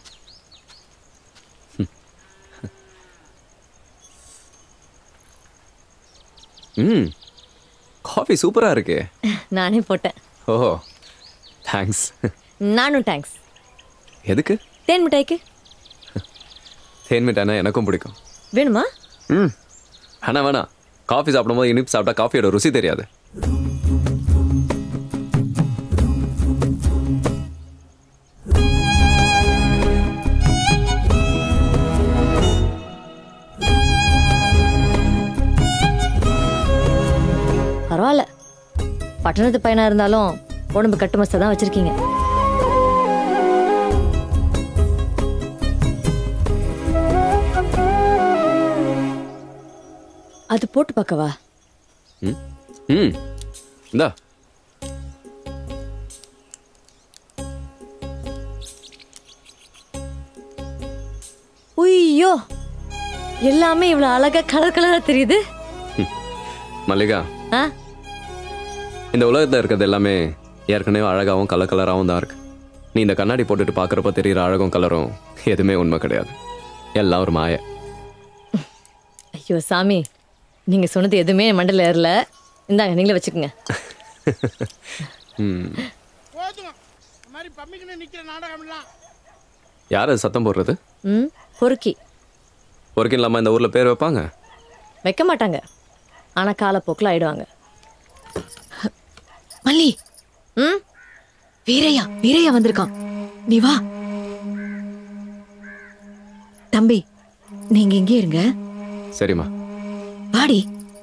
ம் காஃபி சூப்பராக இருக்கு நானே போட்டேன் ஓ தேங்க்ஸ் நானும் தேங்க்ஸ் எதுக்கு தேன் மிட்டாய்க்கு தேன் மிட்டாய்னா எனக்கும் பிடிக்கும் வேணுமா ம் ஆனால் வேணாம் காஃபி சாப்பிடும்போது இனிப்பு சாப்பிட்டா காஃபியோட ருசி தெரியாது பரவாயில்ல பட்டணத்து பையனா இருந்தாலும் உடம்பு கட்டுமஸ்தை தான் வச்சிருக்கீங்க அது போட்டு பார்க்கவா ம் ம் இந்தா உய்யோ எல்லாமே இவ்வளவு அழகா கலர் கலரா தெரியுது மல்லிகா ஆ இந்த உலகத்தில் இருக்கிறது எல்லாமே ஏற்கனவே அழகாகவும் கலர் கலராகவும் தான் இருக்கு நீ இந்த கண்ணாடி போட்டுட்டு பார்க்குறப்ப தெரியிற அழகும் கலரும் எதுவுமே உண்மை கிடையாது எல்லாம் ஒரு மாய ஐயோ சாமி நீங்க சொன்னது எதுவுமே என் மண்டல ஏறல இந்தாங்க நீங்களே வச்சுக்கோங்க ம் போதும் இந்த மாதிரி பம்மிக்கின்னு நிக்கிற நாடகம்லாம் யார் அது சத்தம் போடுறது ம் பொறுக்கி ஒர்க்கிங் இல்லாமல் இந்த ஊரில் பேர் வைப்பாங்க வைக்க மாட்டாங்க ஆனா காலப்போக்கில் ஆயிடுவாங்க மல்லி ம் வீரையா வீரையா வந்திருக்கான் நீ வா தம்பி நீங்க இங்கே இருங்க சரிம்மா வாடி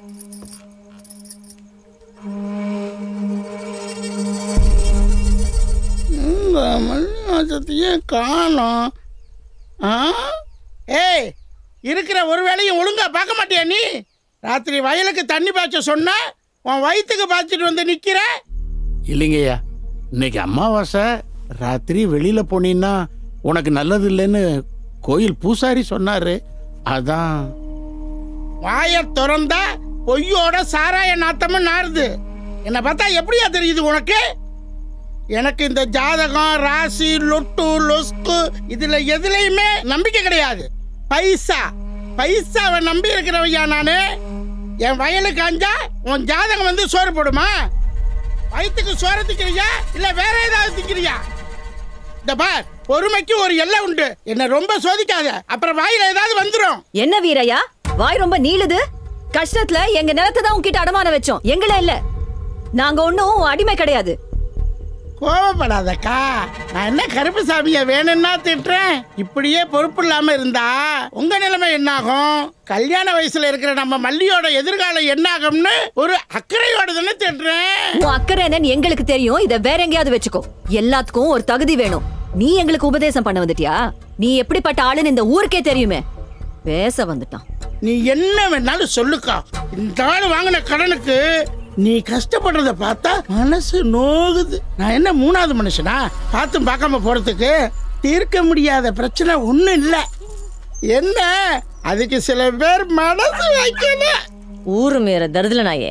இந்த மல்லிகாசத்தையே காணோம் ஆ ஏய் இருக்கிற ஒரு வேலையும் ஒழுங்கா பார்க்க மாட்டியா நீ ராத்திரி வயலுக்கு தண்ணி பாய்ச்ச சொன்ன உன் வயிற்றுக்கு பாய்ச்சிட்டு வந்து நிக்கிற இல்லைங்கய்யா இன்னைக்கு அமாவாசை ராத்திரி வெளியில போனீன்னா உனக்கு நல்லது இல்லைன்னு கோயில் பூசாரி சொன்னாரு அதான் வாய திறந்தா பொய்யோட சாராய நாத்தமும் நாறுது என்னை பார்த்தா எப்படியா தெரியுது உனக்கு எனக்கு இந்த ஜாதகம் ராசி லொட்டு லொஸ்கு இதுல எதுலயுமே நம்பிக்கை கிடையாது பைசா பைசாவை நம்பி இருக்கிறவையா நானு என் வயலுக்கு அஞ்சா உன் ஜாதகம் வந்து சோறு போடுமா வயிற்றுக்கு சோறு திக்கிறியா இல்ல வேற ஏதாவது திக்கிறியா இந்த பார் பொறுமைக்கு ஒரு எல்லை உண்டு என்ன ரொம்ப சோதிக்காத அப்புறம் வாயில ஏதாவது வந்துடும் என்ன வீரையா வாய் ரொம்ப நீளுது கஷ்டத்துல எங்க நிலத்தை தான் உன்கிட்ட அடமானம் வச்சோம் எங்கள இல்ல நாங்க ஒண்ணும் உன் அடிமை கிடையாது கோவப்படாதக்கா நான் என்ன கருப்பு சாமிய வேணும்னா திட்டுறேன் இப்படியே பொறுப்பு இல்லாம இருந்தா உங்க நிலைமை என்னாகும் கல்யாண வயசுல இருக்கிற நம்ம மல்லியோட எதிர்காலம் என்னாகும்னு ஒரு அக்கறையோட தானே திட்டுறேன் உன் அக்கறை என்னன்னு எங்களுக்கு தெரியும் இத வேற எங்கேயாவது வச்சுக்கோ எல்லாத்துக்கும் ஒரு தகுதி வேணும் நீ எங்களுக்கு உபதேசம் பண்ண வந்துட்டியா நீ எப்படிப்பட்ட ஆளுன்னு இந்த ஊருக்கே தெரியுமே பேச வந்துட்டான் நீ என்ன வேணாலும் சொல்லுக்கா இந்த ஆள் வாங்கின கடனுக்கு நீ கஷ்டப்படுறத பார்த்தா மனசு நோகுது நான் என்ன மூணாவது மனுஷனா பார்த்தும் பார்க்காம போறதுக்கு தீர்க்க முடியாத பிரச்சனை ஒண்ணும் இல்ல என்ன அதுக்கு சில பேர் மனசு வைக்கணும் ஊரு மேற தருதல நாயே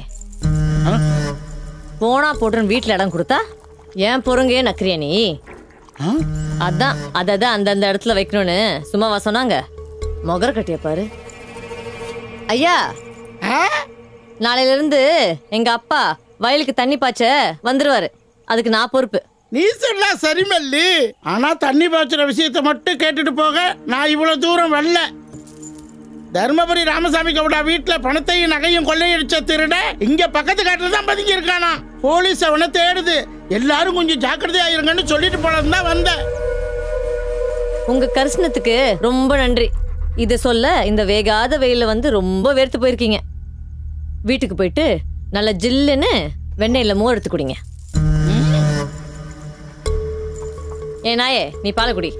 போனா போட்டுன்னு வீட்டுல இடம் கொடுத்தா ஏன் பொறுங்கே நக்கிறிய நீ அதான் அததான் அந்தந்த இடத்துல வைக்கணும்னு சும்மாவா சொன்னாங்க மொகர கட்டிய பாரு ஐயா நாளையில இருந்து எங்க அப்பா வயலுக்கு தண்ணி பாய்ச்ச வந்துருவாரு அதுக்கு நான் பொறுப்பு நீ சொன்னா சரி மல்லி ஆனா தண்ணி பாய்ச்சுற விஷயத்த மட்டும் கேட்டுட்டு போக நான் இவ்வளவு தூரம் வரல தர்மபுரி ராமசாமி கவுடா வீட்டுல பணத்தையும் நகையும் கொள்ளையடிச்ச திருட இங்க பக்கத்து காட்டுல தான் பதுங்கி இருக்கானா போலீஸ் அவனை தேடுது எல்லாரும் கொஞ்சம் ஜாக்கிரதையா இருங்கன்னு சொல்லிட்டு போனது தான் வந்தேன் உங்க கரிசனத்துக்கு ரொம்ப நன்றி இத சொல்ல இந்த வேகாத வெயில வந்து ரொம்ப வேர்த்து போயிருக்கீங்க வீட்டுக்கு போயிட்டு நல்ல ஜில்லுன்னு வெண்ணெயில மோர் எடுத்து குடிங்க ஏ நாயே நீ பாலை குடி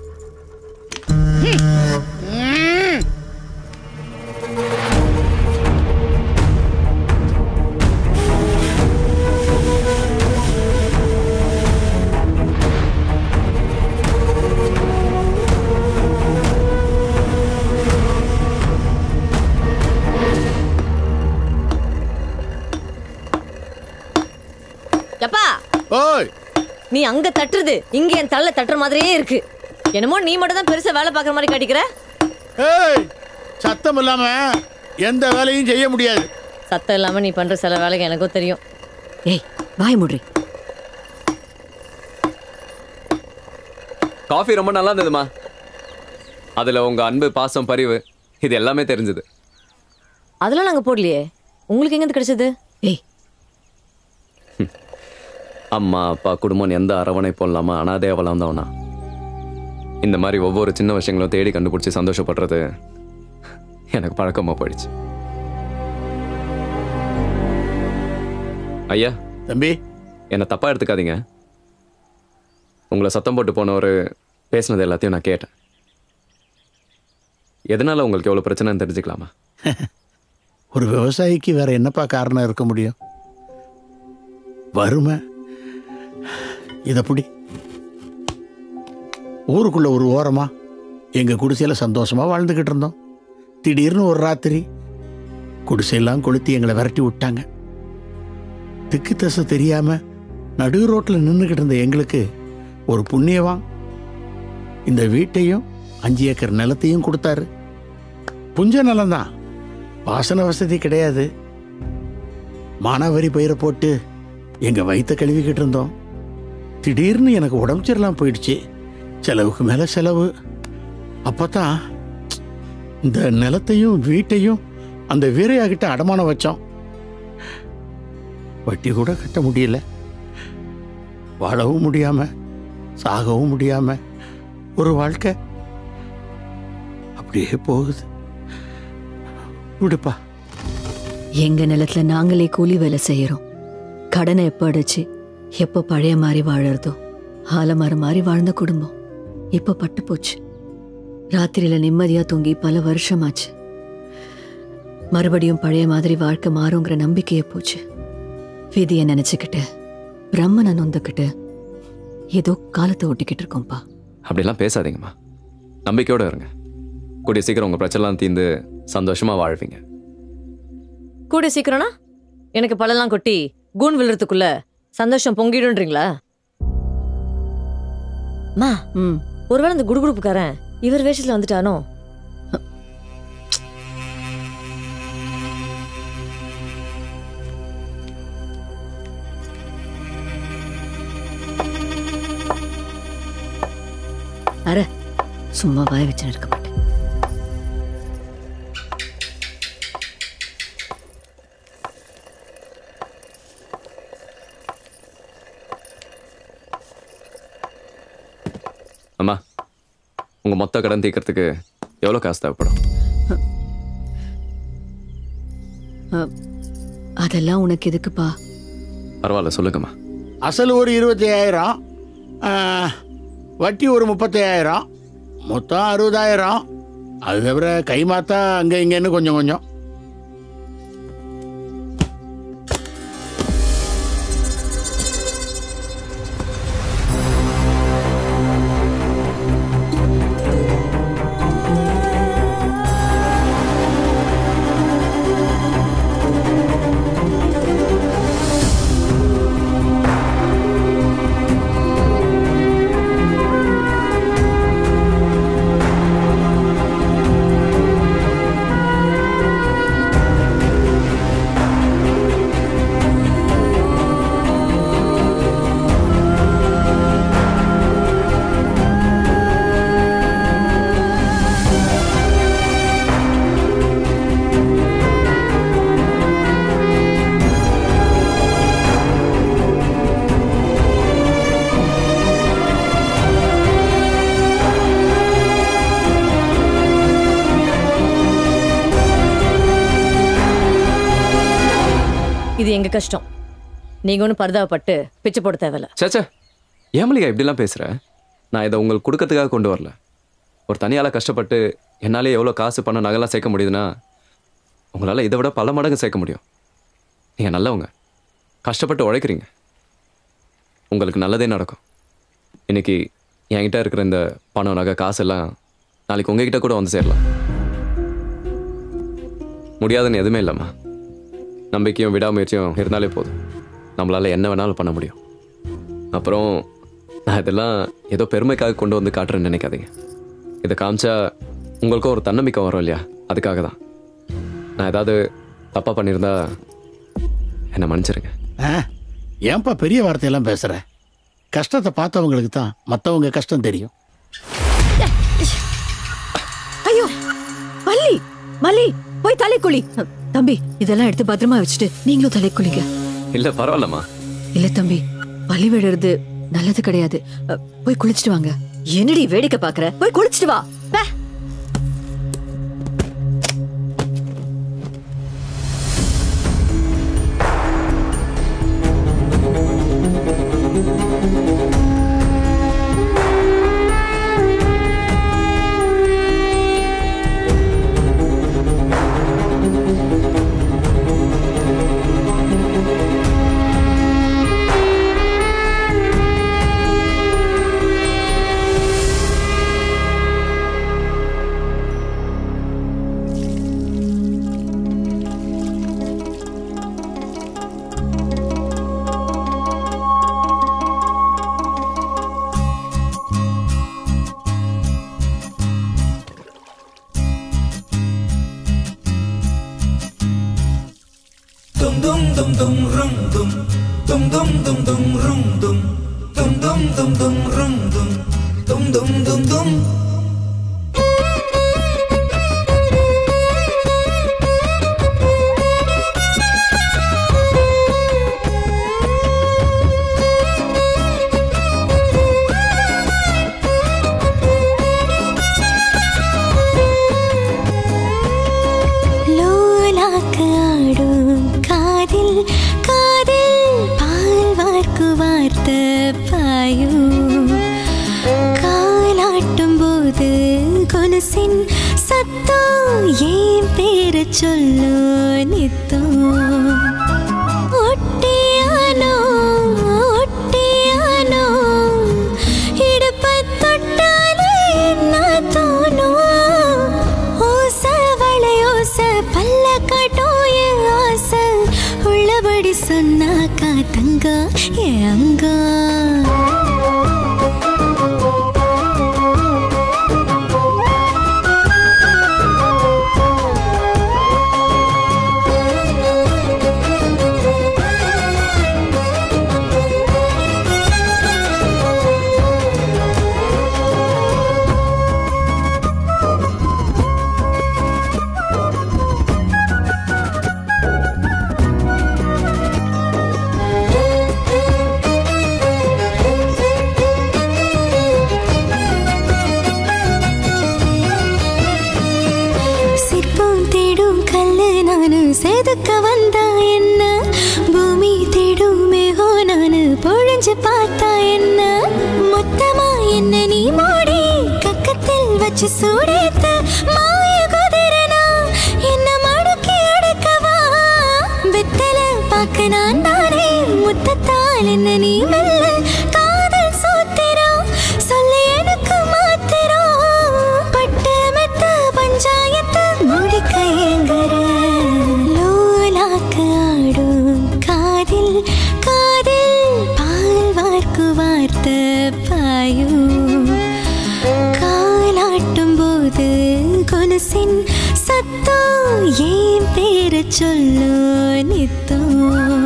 எப்பா ஓய் நீ அங்க தட்டுறது இங்க என் தள்ள தட்டுற மாதிரியே இருக்கு என்னமோ நீ மட்டும் தான் பெருசா வேலை பார்க்குற மாதிரி காட்டிக்கிற ஏய் சத்தம் இல்லாம எந்த வேலையும் செய்ய முடியாது சத்தம் இல்லாம நீ பண்ற சில வேலைக்கு எனக்கும் தெரியும் ஏய் வாய் முடி காஃபி ரொம்ப நல்லா இருந்ததுமா அதுல உங்க அன்பு பாசம் பரிவு இது எல்லாமே தெரிஞ்சது அதெல்லாம் நாங்க போடலையே உங்களுக்கு எங்க கிடைச்சது ஏய் அம்மா அப்பா குடும்பம் எந்த அரவணைப்பும் இல்லாம அனாதையா வளர்ந்தவனா இந்த மாதிரி ஒவ்வொரு சின்ன விஷயங்களும் தேடி கண்டுபிடிச்சி சந்தோஷப்படுறது எனக்கு பழக்கமா போயிடுச்சு ஐயா தம்பி என்னை தப்பா எடுத்துக்காதீங்க உங்களை சத்தம் போட்டு போனவர் பேசினது எல்லாத்தையும் நான் கேட்டேன் எதனால உங்களுக்கு எவ்வளவு பிரச்சனைன்னு தெரிஞ்சுக்கலாமா ஒரு விவசாயிக்கு வேற என்னப்பா காரணம் இருக்க முடியும் வறுமை இதப்படி ஊருக்குள்ள ஒரு ஓரமா எங்க குடிசையில சந்தோஷமா வாழ்ந்துகிட்டு இருந்தோம் திடீர்னு ஒரு ராத்திரி குடிசையெல்லாம் கொளுத்தி எங்களை விரட்டி விட்டாங்க திக்கு தசை தெரியாம நடு ரோட்ல நின்றுகிட்டு இருந்த எங்களுக்கு ஒரு புண்ணியவான் இந்த வீட்டையும் அஞ்சு ஏக்கர் நிலத்தையும் கொடுத்தாரு புஞ்ச நிலம்தான் பாசன வசதி கிடையாது மானாவரி பயிரை போட்டு எங்க வயித்தை கழுவிக்கிட்டு இருந்தோம் திடீர்னு எனக்கு உடம்பு சரியில்லாம போயிடுச்சு செலவுக்கு மேல செலவு அப்பதான் இந்த நிலத்தையும் வீட்டையும் அந்த வீரையா கிட்ட அடமானம் வச்சோம் வட்டி கூட கட்ட முடியல வாழவும் முடியாம சாகவும் முடியாம ஒரு வாழ்க்கை அப்படியே போகுது விடுப்பா எங்க நிலத்துல நாங்களே கூலி வேலை செய்யறோம் கடனை எப்ப அடைச்சு எப்ப பழைய மாதிரி வாழறதோ ஆலமரம் மாதிரி வாழ்ந்த குடும்பம் இப்ப பட்டு போச்சு ராத்திரியில நிம்மதியா தூங்கி பல வருஷமாச்சு மறுபடியும் பழைய மாதிரி வாழ்க்கை மாறுங்கிற நம்பிக்கையே போச்சு விதியை நினைச்சுக்கிட்டு பிரம்மனை நொந்துக்கிட்டு ஏதோ காலத்தை ஓட்டிக்கிட்டு இருக்கோம்ப்பா அப்படிலாம் பேசாதீங்கம்மா நம்பிக்கையோட இருங்க கூடிய சீக்கிரம் உங்க பிரச்சனைலாம் தீர்ந்து சந்தோஷமா வாழ்வீங்க கூட சீக்கிரம்னா எனக்கு பழம்லாம் கொட்டி கூன் விழுறதுக்குள்ள சந்தோஷம் பொங்கிடுன்றீங்களா மா ம் ஒருவேளை இந்த குடுகுடுப்புக்காரன் இவர் வேஷத்துல வந்துட்டானோ அற சும்மா வாய வச்சு இருக்க மாட்டேன் அம்மா உங்க மொத்த கடன் தீர்க்கறதுக்கு எவ்வளோ காசு தேவைப்படும் அ, அதெல்லாம் உனக்கு எதுக்குப்பா பரவாயில்ல சொல்லுங்கம்மா அசல் ஒரு இருபத்தி ஐயாயிரம் வட்டி ஒரு முப்பத்தையாயிரம் மொத்தம் அறுபதாயிரம் அது தவிர கை மாத்தா அங்கே இங்கேன்னு கொஞ்சம் கொஞ்சம் கஷ்டம் நீங்க ஒன்றும் பரிதாபப்பட்டு பிச்சை போட தேவையில்ல சேச்சே ஏன் மல்லிகா இப்படிலாம் பேசுகிற நான் இதை உங்களுக்கு கொடுக்கறதுக்காக கொண்டு வரல ஒரு தனியால் கஷ்டப்பட்டு என்னாலே எவ்வளோ காசு பணம் நகைலாம் சேர்க்க முடியுதுன்னா உங்களால் இதை விட பல மடங்கு சேர்க்க முடியும் நீங்கள் நல்லவங்க கஷ்டப்பட்டு உழைக்கிறீங்க உங்களுக்கு நல்லதே நடக்கும் இன்னைக்கு என்கிட்ட இருக்கிற இந்த பணம் நகை காசெல்லாம் நாளைக்கு உங்ககிட்ட கூட வந்து சேரலாம் முடியாதுன்னு எதுவுமே இல்லைம்மா நம்பிக்கையும் விடாமுயற்சியும் இருந்தாலே போதும் நம்மளால் என்ன வேணாலும் பண்ண முடியும் அப்புறம் நான் இதெல்லாம் ஏதோ பெருமைக்காக கொண்டு வந்து காட்டுறேன்னு நினைக்காதீங்க இதை காமிச்சா உங்களுக்கும் ஒரு தன்னம்பிக்கை வரும் இல்லையா அதுக்காக தான் நான் ஏதாவது தப்பாக பண்ணியிருந்தா என்னை மன்னிச்சிருங்க ஆ, ஏன்பா பெரிய வார்த்தையெல்லாம் பேசுற கஷ்டத்தை பார்த்தவங்களுக்கு தான் மற்றவங்க கஷ்டம் தெரியும் ஐயோ மல்லி மல்லி போய் தலை குளி தம்பி இதெல்லாம் எடுத்து பத்திரமா வச்சுட்டு நீங்களும் தலை குளிங்க இல்லை பரவாயில்லம்மா இல்ல தம்பி பலி விடுறது நல்லது கிடையாது அ, போய் குளிச்சிட்டு வாங்க என்னடி வேடிக்கை பாக்குற போய் குளிச்சிட்டு வா பே. Dum dum dum dum rum dum dum dum dum dum rum dum dum dum dum dum rum dum dum dum dum dum லோலாக்கு ஆடும் காதில் காதில் பால் வார்க்கு வார்த்த பாயும் காலாட்டும் போது கொலுசின் சத்தம் ஏன் பேரு சொல்லு நித்தம் ஒட்டியானோ ஒட்டியானோ இடுப்பத் தொட்டாலே என்ன தோணும் ஓச வளையோச பல்ல காட்டும் என் ஆசை உள்ளபடி சொன்னாக்கா தங்க என் அங்கா சிற்பம் தேடும் கல்லு நானு செதுக்க வந்தா என்ன பூமி தேடும் மேகோ நானு பொழிஞ்சு பார்த்தா என்ன மொத்தமா என்ன நீ மூடி கக்கத்தில் வச்சு சூடேத்த மாய குதிரனா என்ன மடக்கி எடுக்கவா வெத்தல பார்க்க நான் தானே முத்தத்தால் என்ன நீ மெல்ல காதல் சூத்திரம் சொல்லி எனக்கு மாத்திரம் பட்டு மெத்த பஞ்சாயத்து முடிக்க ஏங்குற லோலாக்கு ஆடும் காதில் காதில் பால் வார்க்கு வார்த்த பாயும் காலாட்டும் போது கொலுசின் சத்தம் ஏன் பேரு சொல்லு நித்தம்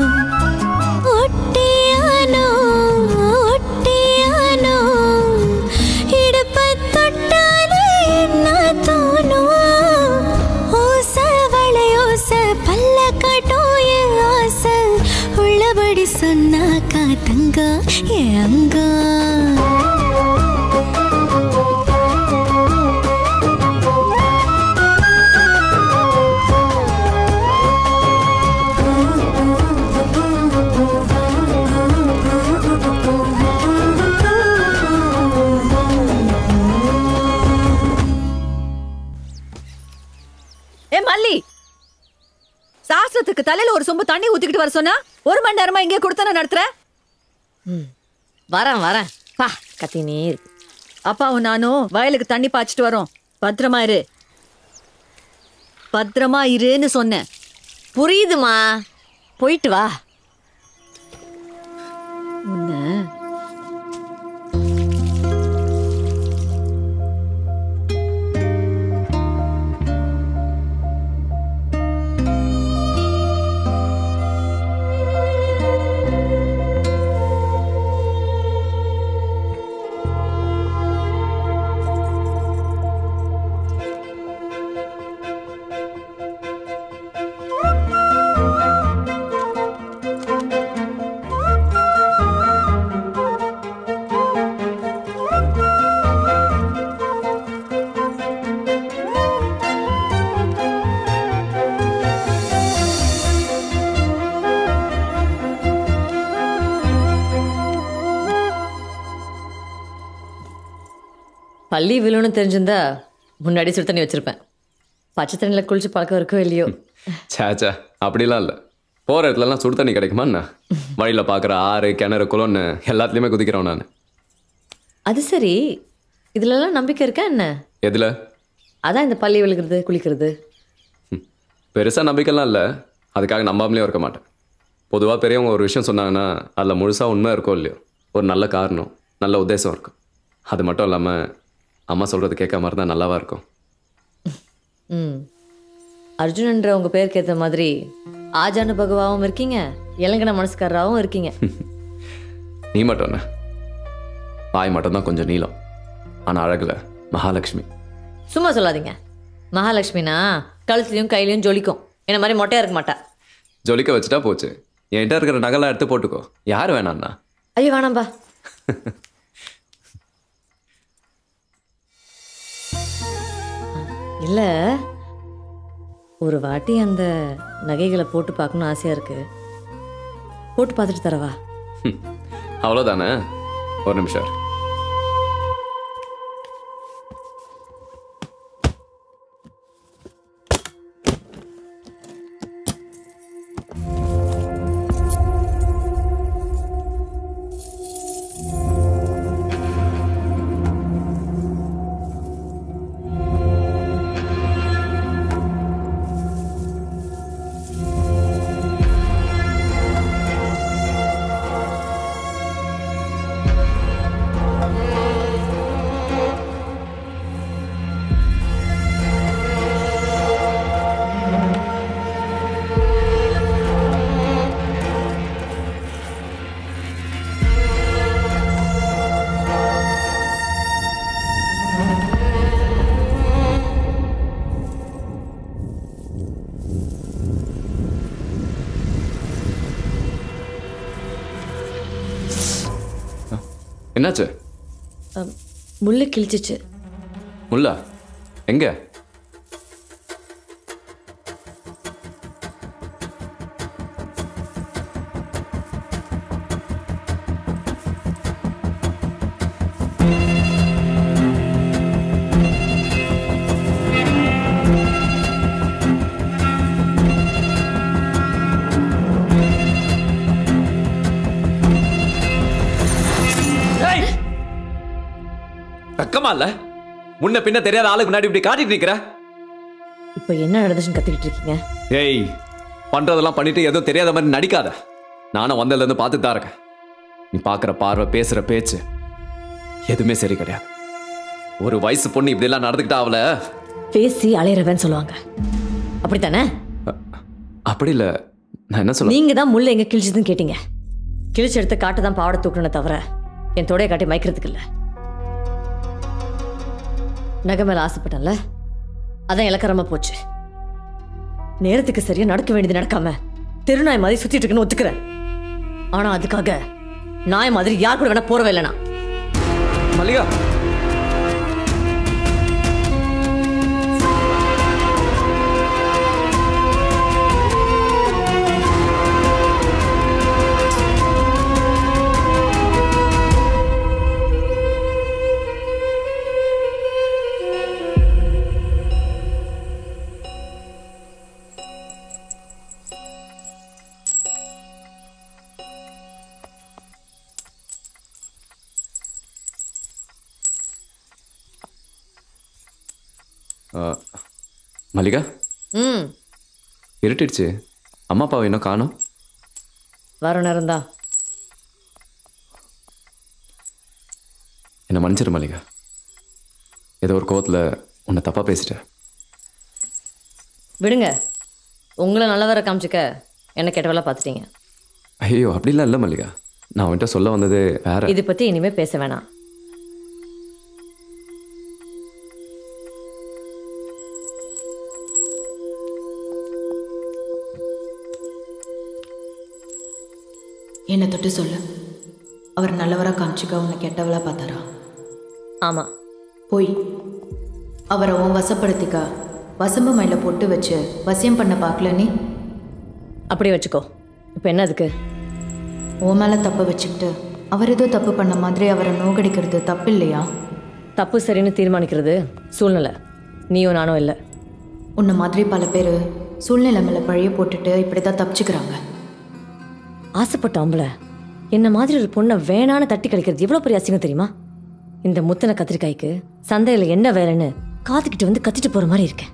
ஒட்டியானோ ஒட்டியானோ இடுப்பத் தொட்டாலே என்ன தோணும் ஓச வளையோச பல்ல காட்டும் என் ஆசை உள்ளபடி சொன்னாக்கா தங்க என் அங்கா தலையில ஒரு சொம்பு தண்ணி ஊத்திக்கிட்டு வர சொன்னா ஒரு மணி நேரமா இங்கே கொடுத்தன நடத்துற வரேன் வரேன் பா கத்தினே இருக்கு அப்பாவும் நானும் வயலுக்கு தண்ணி பாய்ச்சிட்டு வரோம் பத்திரமா இரு பத்திரமா இருன்னு சொன்னேன் புரியுதுமா போயிட்டு வா உன்ன பள்ளி விழுன்னு தெரிஞ்சிருந்தா முன்னாடி சுடு தண்ணி வச்சிருப்பேன் பச்சை தண்ணியில் குளிச்சு பழக்கம் இருக்கோ இல்லையோ சே சே அப்படிலாம் இல்லை போகிற இடத்துலலாம் சுடு தண்ணி கிடைக்குமா என்ன வழியில் பார்க்குற ஆறு கிணறு குளம்னு எல்லாத்துலேயுமே குதிக்கிறோம் நான் அது சரி இதுலலாம் நம்பிக்கை இருக்கா என்ன எதில் அதான் இந்த பள்ளி விழுகிறது குளிக்கிறது பெருசாக நம்பிக்கைலாம் இல்லை அதுக்காக நம்பாமலேயும் இருக்க மாட்டேன் பொதுவாக பெரியவங்க ஒரு விஷயம் சொன்னாங்கன்னா அதில் முழுசாக உண்மை இருக்கோ இல்லையோ ஒரு நல்ல காரணம் நல்ல உத்தேசம் இருக்கும் அது மட்டும் இல்லாமல் அம்மா சொல்கிறது கேட்காம இருந்தால் நல்லாவா இருக்கும் ம் அர்ஜுனன்ற உங்க பேருக்கு ஏற்ற மாதிரி ஆஜானு பகவாவும் இருக்கீங்க இளங்கன மனசுக்காரராகவும் இருக்கீங்க நீ மட்டும் என்ன வாய் மட்டும்தான் கொஞ்சம் நீளம் ஆனால் அழகில் மகாலட்சுமி சும்மா சொல்லாதீங்க மகாலட்சுமினா கழுத்துலையும் கையிலையும் ஜொலிக்கும் என்ன மாதிரி மொட்டையா இருக்க மாட்டா ஜொலிக்க வச்சுட்டா போச்சு என்கிட்ட இருக்கிற நகைலாம் எடுத்து போட்டுக்கோ யார் வேணாண்ணா ஐயோ வேணாம்பா இல்ல ஒரு வாட்டி அந்த நகைகளை போட்டு பார்க்கணும்னு ஆசையா இருக்கு போட்டு பார்த்துட்டு தரவா அவ்வளோதானே ஒரு நிமிஷம் இரு. என்னாச்சு அம், முள்ளு கிழிச்சிச்சு முல்லா எங்க வெக்கமா இல்ல முன்ன பின்ன தெரியாத ஆளுக்கு முன்னாடி இப்படி காட்டிட்டு நிக்கிற இப்போ என்ன நடந்துச்சுன்னு கத்திக்கிட்டு இருக்கீங்க ஏய் பண்றதெல்லாம் பண்ணிட்டு எதுவும் தெரியாத மாதிரி நடிக்காத நானும் வந்ததுல இருந்து பார்த்துட்டு தான் இருக்கேன் நீ பார்க்குற பார்வை பேசுற பேச்சு எதுவுமே சரி கிடையாது ஒரு வயசு பொண்ணு இப்படி எல்லாம் நடந்துக்கிட்டா அவளை பேசி அலையறவன்னு சொல்லுவாங்க அப்படித்தானே அப்படி இல்ல நான் என்ன சொல்ல நீங்க தான் முள்ள எங்க கிழிச்சதுன்னு கேட்டீங்க கிழிச்சு எடுத்து காட்டு தான் பாவாடை தூக்கணுமே தவிர என் தொடைய காட்டி மயக்கிறதுக்கு இல்ல நகை மேல ஆசைப்பட்டேன்ல அதான் இலக்கரமா போச்சு நேரத்துக்கு சரியா நடக்க வேண்டியது நடக்காம தெருநாய் மாதிரி சுத்திட்டு இருக்குன்னு ஒத்துக்கிறேன் ஆனா அதுக்காக நாய் மாதிரி யார் கூட வேணா போறவே இல்லைனா மல்லிகா அஹ், மல்லிகா ம் இருட்டிடுச்சு அம்மா அப்பாவை இன்னும் காணோம் வர நேரம் தான் என்னை மன்னிச்சிரு மல்லிகா ஏதோ ஒரு கோவத்தில் உன்னை தப்பாக பேசிட்டேன் விடுங்க உங்களை நல்லவரை காமிச்சிக்க என்ன கெட்டவளா பார்த்துட்டீங்க ஐயோ அப்படிலாம் இல்லை மல்லிகா நான் அவன்கிட்ட சொல்ல வந்தது வேற இது பற்றி இனிமே பேச வேணாம் என்னை தொட்டு சொல்லு அவர் நல்லவரா காமிச்சுக்க உன்னை கெட்டவளா பார்த்தாரா ஆமாம் போய் அவரை உன் வசப்படுத்திக்க வசம்பு மயில பொட்டு வச்சு வசியம் பண்ண பார்க்கல நீ அப்படி வச்சுக்கோ இப்போ என்ன அதுக்கு உன் மேலே தப்பு வச்சுக்கிட்டு அவர் ஏதோ தப்பு பண்ண மாதிரி அவரை நோகடிக்கிறது தப்பு இல்லையா தப்பு சரின்னு தீர்மானிக்கிறது சூழ்நிலை நீயும் நானும் இல்லை உன்னை மாதிரி பல பேர் சூழ்நிலை மேலே பழைய போட்டுட்டு இப்படி தான் தப்பிச்சுக்கிறாங்க ஆசைப்பட்ட ஆம்பளை என்ன மாதிரி ஒரு பொண்ணை வேணான்னு தட்டி கழிக்கிறது எவ்வளோ பெரிய அசிங்கம் தெரியுமா இந்த முத்தன கத்திரிக்காய்க்கு சந்தையில் என்ன வேலைன்னு காத்துக்கிட்டு வந்து கத்திட்டு போகிற மாதிரி இருக்கேன்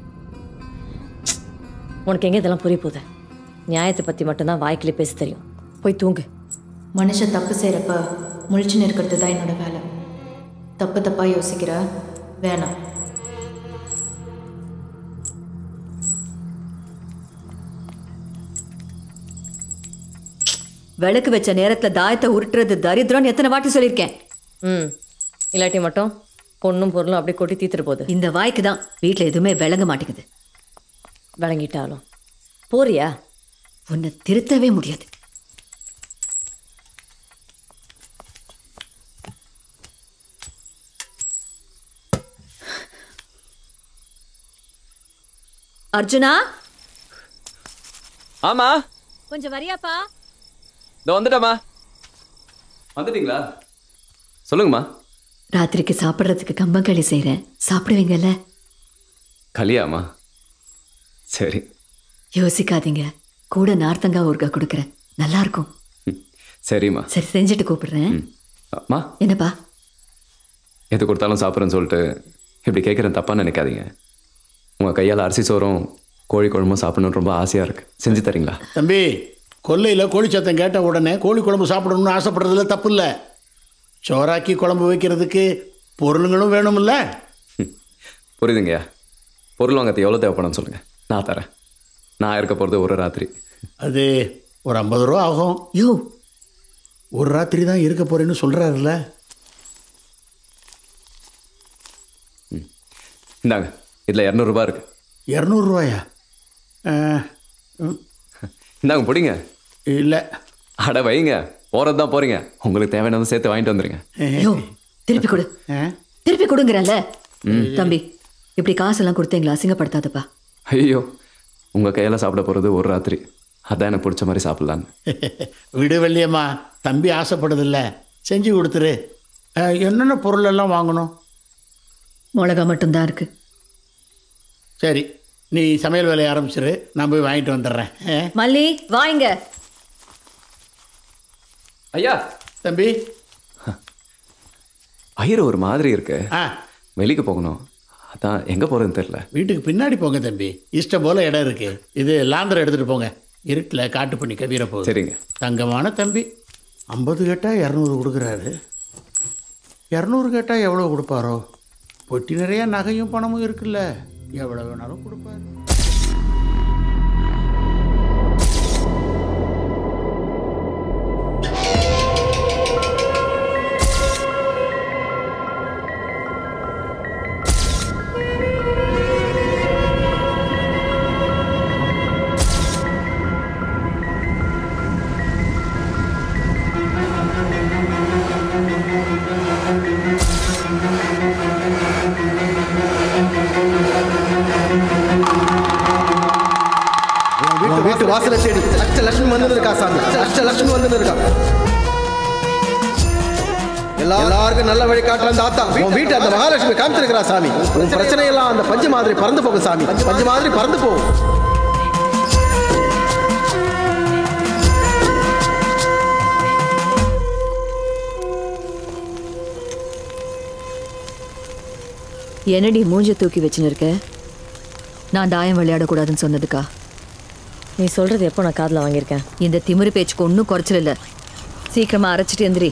உனக்கு எங்கே இதெல்லாம் புரிய போகுது நியாயத்தை பற்றி மட்டும்தான் வாய்க்கிலே பேச தெரியும் போய் தூங்கு மனுஷன் தப்பு செய்கிறப்ப முழிச்சுன்னு இருக்கிறது தான் என்னோட வேலை தப்பு தப்பாக யோசிக்கிற வேணாம் விளக்கு வச்ச நேரத்துல தாயத்தை உருட்டுறது தரித்திரம்னு எத்தனை வாட்டி சொல்லியிருக்கேன் ம் இல்லாட்டி மட்டும் பொண்ணும் பொருளும் அப்படி கொட்டி தீத்துட்டு போகுது இந்த வாய்க்கு தான் வீட்டில் எதுவுமே விளங்க மாட்டேங்குது விளங்கிட்டாலும் போறியா உன்னை திருத்தவே முடியாது அர்ஜுனா ஆமா கொஞ்சம் வரியாப்பா இதோ வந்துட்டேம்மா வந்துட்டீங்களா சொல்லுங்கம்மா ராத்திரிக்கு சாப்பிட்றதுக்கு கம்பங்களி செய்கிறேன் சாப்பிடுவீங்கல்ல கலியாம்மா சரி யோசிக்காதீங்க கூட நார்த்தங்காய் ஊறுகாய் கொடுக்குறேன் நல்லா இருக்கும் சரிம்மா சரி செஞ்சுட்டு கூப்பிடுறேன் அம்மா என்னப்பா எது கொடுத்தாலும் சாப்பிட்றேன்னு சொல்லிட்டு இப்படி கேட்குறேன் தப்பான்னு நினைக்காதீங்க உங்கள் கையால் அரிசி சோறும் கோழி குழம்பும் சாப்பிடணும்னு ரொம்ப ஆசையாக இருக்கு செஞ்சு தரீங்களா தம்பி கொல்லையில் கோழி சத்தம் கேட்ட உடனே கோழி குழம்பு சாப்பிடணும்னு ஆசைப்படுறதுல தப்பு இல்லை சோறாக்கி குழம்பு வைக்கிறதுக்கு பொருளுங்களும் வேணும்ல புரியுதுங்கய்யா பொருள் வாங்கறது எவ்வளோ தேவைப்படும் சொல்லுங்கள் நான் தரேன் நான் இருக்க போகிறது ஒரு ராத்திரி அது ஒரு ஐம்பது ரூபா ஆகும் யோ ஒரு ராத்திரி தான் இருக்க போறேன்னு சொல்றாருல்ல இந்தாங்க இதில் இரநூறுபா இருக்கு இரநூறுவாயா இந்தாங்க பிடிங்க இல்லை அட வைங்க போகிறது தான் போகிறீங்க உங்களுக்கு தேவையானதை சேர்த்து வாங்கிட்டு வந்துடுங்க யோ திருப்பி கொடு திருப்பி கொடுங்கறல்ல தம்பி இப்படி காசெல்லாம் கொடுத்தீங்களா அசிங்கப்படுத்தாதப்பா ஐயோ உங்கள் கையால் சாப்பிட போகிறது ஒரு ராத்திரி அதான் எனக்கு பிடிச்ச மாதிரி சாப்பிட்லான்னு விடு வெள்ளியம்மா தம்பி ஆசைப்படுதில்ல செஞ்சு கொடுத்துரு அஹ், என்னென்ன பொருள் எல்லாம் வாங்கணும் மிளகா மட்டும்தான் இருக்கு சரி நீ சமையல் வேலையை ஆரம்பிச்சிரு நான் போய் வாங்கிட்டு வந்துடுறேன் அஹ். மல்லி வாங்க ஐயா தம்பி வயிறு ஒரு மாதிரி இருக்கு ஆ வெளிக்கு போகணும் அதான் எங்கே போகிறதுன்னு தெரில வீட்டுக்கு பின்னாடி போங்க தம்பி இஷ்டம் போல இடம் இருக்கு இது லாந்தர் எடுத்துட்டு போங்க இருட்டில் காட்டு பண்ணி கவிர போகுது சரிங்க தங்கமான தம்பி ஐம்பது கேட்டால் இரநூறு கொடுக்குறாரு இரநூறு கேட்டால் எவ்வளோ கொடுப்பாரோ பொட்டி நிறைய நகையும் பணமும் இருக்குல்ல எவ்வளோ வேணாலும் கொடுப்பாரு வீட்டு வீட்டு வாசல தேடி அஷ்ட லட்சுமி வந்து இருக்கா சாமி அஷ்ட லட்சுமி வந்து இருக்கா எல்லா- எல்லாருக்கும் நல்ல வழி காட்டலாம் தாத்தா உன் வீட்டு அந்த மகாலட்சுமி காமிச்சிருக்கிறா சாமி உன் பிரச்சனை எல்லாம் அந்த பஞ்சு மாதிரி பறந்து போகும் சாமி பஞ்சு மாதிரி பறந்து போகும் என்னடி மூஞ்ச தூக்கி வச்சுன்னு இருக்க நான் தாயம் விளையாடக்கூடாதுன்னு சொன்னதுக்கா நீ சொல்றது எப்போ நான் காதில் வாங்கியிருக்கேன் இந்த திமிரு பேச்சுக்கு ஒன்றும் குறைச்சல் இல்லை சீக்கிரமா அரைச்சிட்டு எந்திரி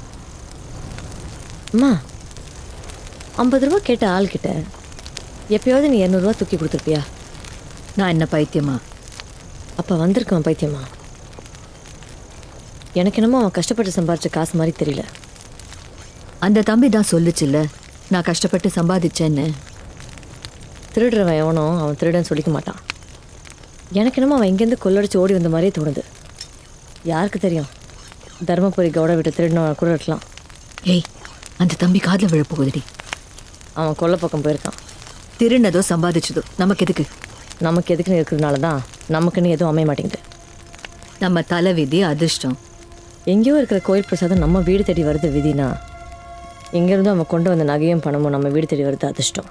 அம்மா ஐம்பது ரூபா கேட்ட ஆள்கிட்ட எப்பயாவது நீ இரநூறுவா தூக்கி கொடுத்துருப்பியா நான் என்ன பைத்தியமா அப்போ வந்திருக்கான் பைத்தியமா எனக்கு என்னமோ அவன் கஷ்டப்பட்டு சம்பாரிச்ச காசு மாதிரி தெரியல அந்த தம்பி தான் சொல்லுச்சுல்ல நான் கஷ்டப்பட்டு சம்பாதிச்சேன்னு திருடுறவன் எவனோ அவன் திருடன்னு சொல்லிக்க மாட்டான் எனக்கு என்னமோ அவன் இங்கேருந்து கொள்ளடிச்சு ஓடி வந்த மாதிரியே தோணுது யாருக்கு தெரியும் தருமபுரி கவுட விட்டு திருடினவன் கூட இருக்கலாம் ஏய் அந்த தம்பி காதில் விழ போகுதுடி அவன் கொல்லை பக்கம் போயிருக்கான் திருநதோ சம்பாதிச்சதோ நமக்கு எதுக்கு நமக்கு எதுக்குன்னு இருக்கிறதுனால தான் நமக்குன்னு எதுவும் அமைய மாட்டேங்குது நம்ம தலை விதி அதிர்ஷ்டம் எங்கேயோ இருக்கிற கோயில் பிரசாதம் நம்ம வீடு தேடி வருது விதினா இங்கேருந்து அவன் கொண்டு வந்த நகையும் பணமும் நம்ம வீடு தேடி வருது அதிர்ஷ்டம்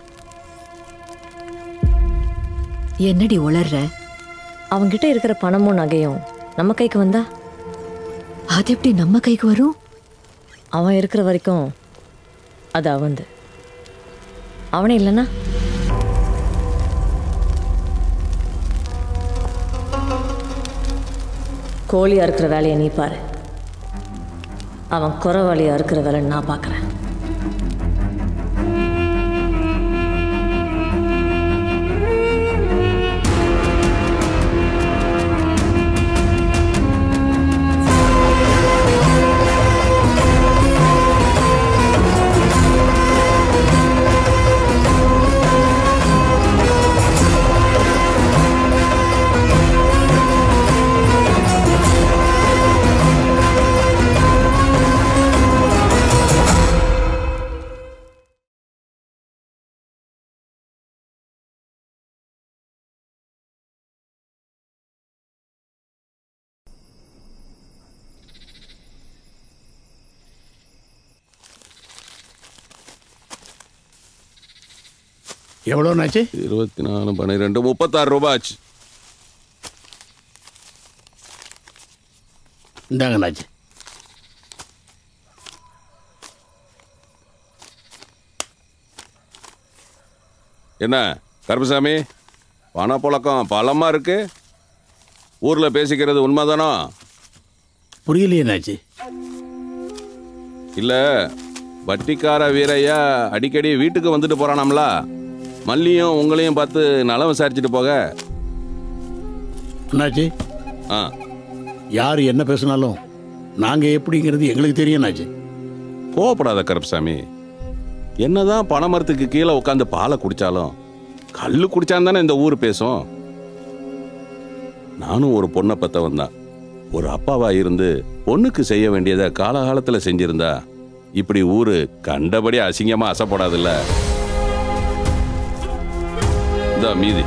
என்னடி உளர்ற அவன்கிட்ட இருக்கிற பணமும் நகையும் நம்ம கைக்கு வந்தா அது எப்படி நம்ம கைக்கு வரும் அவன் இருக்கிற வரைக்கும் அது அவந்து அவனே இல்லைன்னா கோழியா இருக்கிற வேலையை நீ பாரு அவன் குறவாளியா இருக்கிற வேலை நான் பார்க்குறேன் எவ்வளோனாச்சு இருபத்தி நாலு பன்னிரெண்டு முப்பத்தாறு ரூபாய் ஆச்சு இந்தாங்கண்ணாச்சு என்ன கருப்பசாமி பணப்புழக்கம் பலமாக இருக்கு ஊரில் பேசிக்கிறது உண்மைதானோ புரியலையேனாச்சு இல்லை வட்டிக்கார வீரையா அடிக்கடி வீட்டுக்கு வந்துட்டு போகிறானாம்ல மல்லியும் உங்களையும் பார்த்து நலம் விசாரிச்சுட்டு போக அண்ணாச்சி ஆ யார் என்ன பேசினாலும் நாங்கள் எப்படிங்கிறது எங்களுக்கு தெரியும் அண்ணாச்சி கோவப்படாத கருப்பசாமி என்னதான் பனைமரத்துக்கு கீழே உட்காந்து பாலை குடிச்சாலும் கல்லு குடிச்சான் தானே இந்த ஊர் பேசும் நானும் ஒரு பொண்ணை பத்தவன் தான் ஒரு அப்பாவா இருந்து பொண்ணுக்கு செய்ய வேண்டியதை காலகாலத்துல செஞ்சிருந்தா இப்படி ஊரு கண்டபடி அசிங்கமா அசைப்படாதுல்ல இந்த மீதி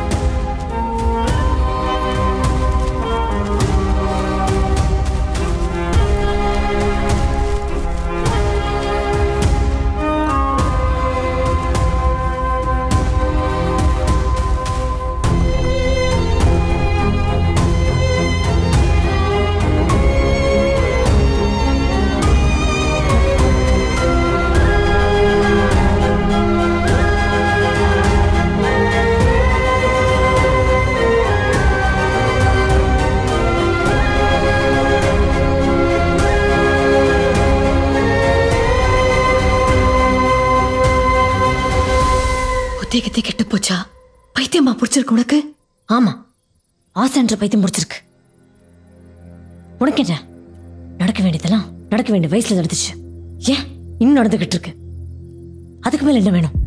புத்தி கித்தி கெட்டு போச்சா பைத்தியமா பிடிச்சிருக்கு உனக்கு ஆமா ஆசைன்ற பைத்தியம் முடிச்சிருக்கு உனக்கு என்ன நடக்க வேண்டியதெல்லாம் நடக்க வேண்டிய வயசுல நடந்துச்சு ஏன் இன்னும் நடந்துகிட்டு இருக்கு அதுக்கு மேல என்ன வேணும்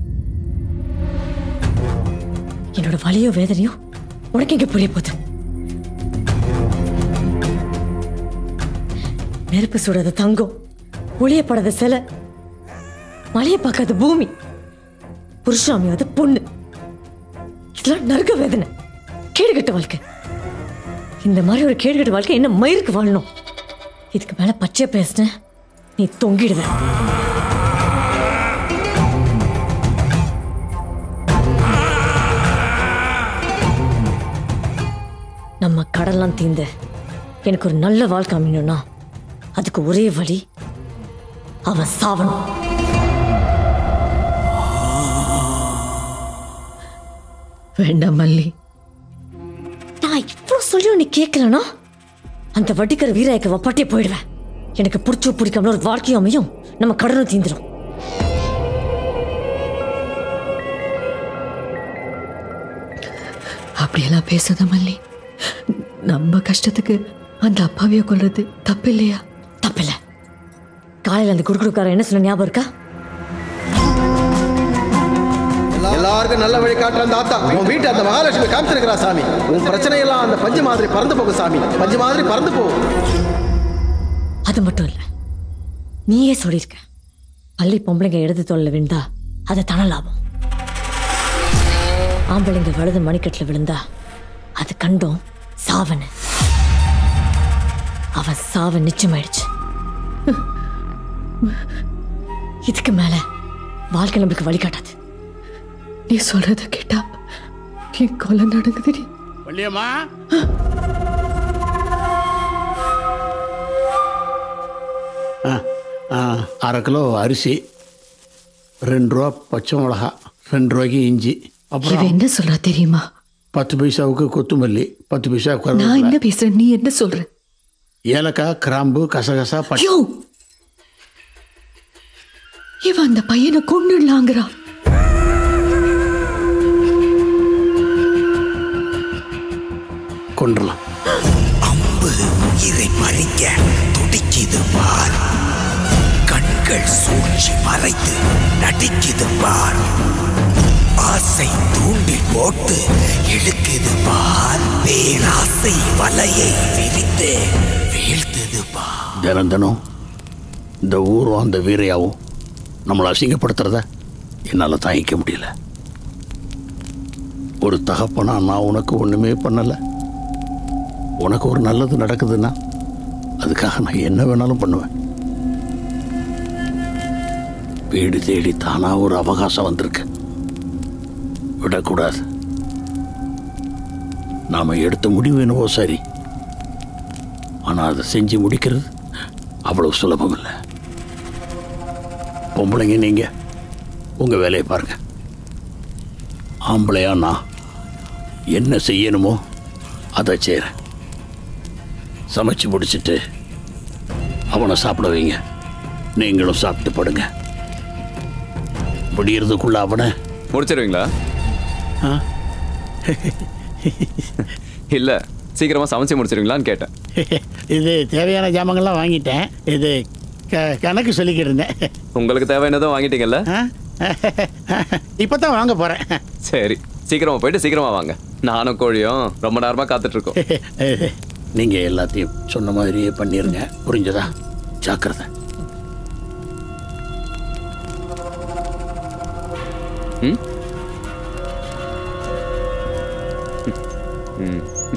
என்னோட வலியோ வேதனையோ உனக்கு எங்க புரிய போகுது நெருப்பு சுடாத தங்கம் ஒளியப்படாத சிலை மழையை பார்க்காத பூமி புருஷாமியாத பொண்ணு இதெல்லாம் நரக வேதனை கேடுகட்ட வாழ்க்கை இந்த மாதிரி ஒரு கேடுகட்ட வாழ்க்கை என்ன மயிருக்கு வாழணும் இதுக்கு மேல பச்சை பேசின நீ தொங்கிடுவ நம்ம கடல்லாம் தீந்த எனக்கு ஒரு நல்ல வாழ்க்கை அமையணும்னா அதுக்கு ஒரே வழி அவன் சாவணும் வேண்டாம் மல்லி நான் இவ்வளோ சொல்லியும் நீ கேட்கலனா அந்த வட்டிக்கிற வீராய்க்கு வப்பாட்டே போயிடுவேன் எனக்கு பிடிச்சோ பிடிக்காமல ஒரு வாழ்க்கையும் அமையும் நம்ம கடனும் தீந்துரும் அப்படியெல்லாம் பேசாத மல்லி நம்ம கஷ்டத்துக்கு அந்த அப்பாவிய கொல்றது தப்பு இல்லையா தப்பில்ல காலையில் அந்த குடுக்குடுக்காரன் என்ன சொன்ன ஞாபகம் இருக்கா எல்லாருக்கும் நல்ல வழி காட்டுற அந்த ஆத்தா உன் வீட்டு அந்த மகாலட்சுமி காமிச்சிருக்கிறா சாமி உன் பிரச்சனையெல்லாம் அந்த பஞ்சு மாதிரி பறந்து போகும் சாமி பஞ்சு மாதிரி பறந்து போகும் அது மட்டும் இல்ல நீயே சொல்லியிருக்க பள்ளி பொம்பளைங்க இடது தோல்ல விழுந்தா அது தன லாபம் ஆம்பளைங்க வலது மணிக்கட்டில் விழுந்தா அது கண்டோம் சாவன அவன் சாவ நிச்சயமாயிடுச்சு இதுக்கு மேல வாழ்க்கை நம்மளுக்கு வழிகாட்டாது நீ சொல்றத கேட்டா என் கொலை நடக்குதுடி வள்ளியம்மா ஆ, ஆ, அரை கிலோ அரிசி ரெண்டு ரூபா பச்சை மிளகா ரெண்டு ரூபாய்க்கு இஞ்சி இவ அப்புறம் என்ன சொல்றா தெரியுமா பத்து பைசாவுக்கு கொத்தமல்லி பத்து பைசா நான் கருவேப்பிலை என்ன பேசுறேன் நீ என்ன சொல்ற ஏலக்காய் கிராம்பு கசகசா பச்சை ஐயோ இவ அந்த பையனை கொண்டுடலாங்கிறா கொண்டுலாம் அம்பு இதை பறிக்க துடிக்குது பார் கண்கள் சூழ்ச்சி மறைத்து நடிக்குது பார் ஆசை தூண்டி போட்டு இழுக்குது பார் பேராசை வலையை விரித்து வீழ்த்துது பார் தினம் தினம் இந்த ஊரும் அந்த வீரையாவும் நம்மளை அசிங்கப்படுத்துறத என்னால் தாங்கிக்க முடியல ஒரு தகப்பனா நான் உனக்கு ஒன்றுமே பண்ணலை உனக்கு ஒரு நல்லது நடக்குதுன்னா அதுக்காக நான் என்ன வேணாலும் பண்ணுவேன் வீடு தேடி தானா ஒரு அவகாசம் வந்திருக்கு விடக்கூடாது நாம எடுத்த முடிவு என்னவோ சரி ஆனால் அதை செஞ்சு முடிக்கிறது அவ்வளவு சுலபம் இல்லை பொம்பளைங்க நீங்க உங்க வேலையை பாருங்க ஆம்பளையா நான் என்ன செய்யணுமோ அதை செய்கிறேன் சமைச்சு முடிச்சிட்டு அவனை சாப்பிட வைங்க நீங்களும் சாப்பிட்டு படுங்க முடியறதுக்குள்ள அவனை முடிச்சிருவீங்களா இல்ல சீக்கிரமா சமைச்சு முடிச்சிருவீங்களான்னு கேட்டேன் இது தேவையான ஜாமங்கள்லாம் வாங்கிட்டேன் இது க- கணக்கு சொல்லிக்கிட்டு இருந்தேன் உங்களுக்கு தேவையானதும் வாங்கிட்டீங்கல்ல இப்பதான் வாங்க போறேன் சரி சீக்கிரமா போயிட்டு சீக்கிரமா வாங்க நானும் கோழியும் ரொம்ப நேரமா காத்துட்டு இருக்கோம் நீங்க எல்லாத்தையும் சொன்ன மாதிரியே பண்ணிருங்க புரிஞ்சதா ஜாக்கிரதை ம் ம்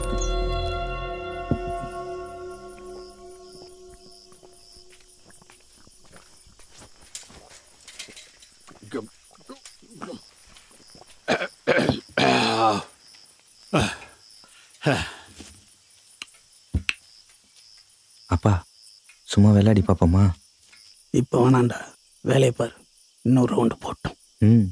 அப்பா சும்மா விளையாடி பார்ப்போமா இப்போ வேணாண்டா வேலையை பாரு இன்னொரு ரவுண்டு போட்டோம் ம்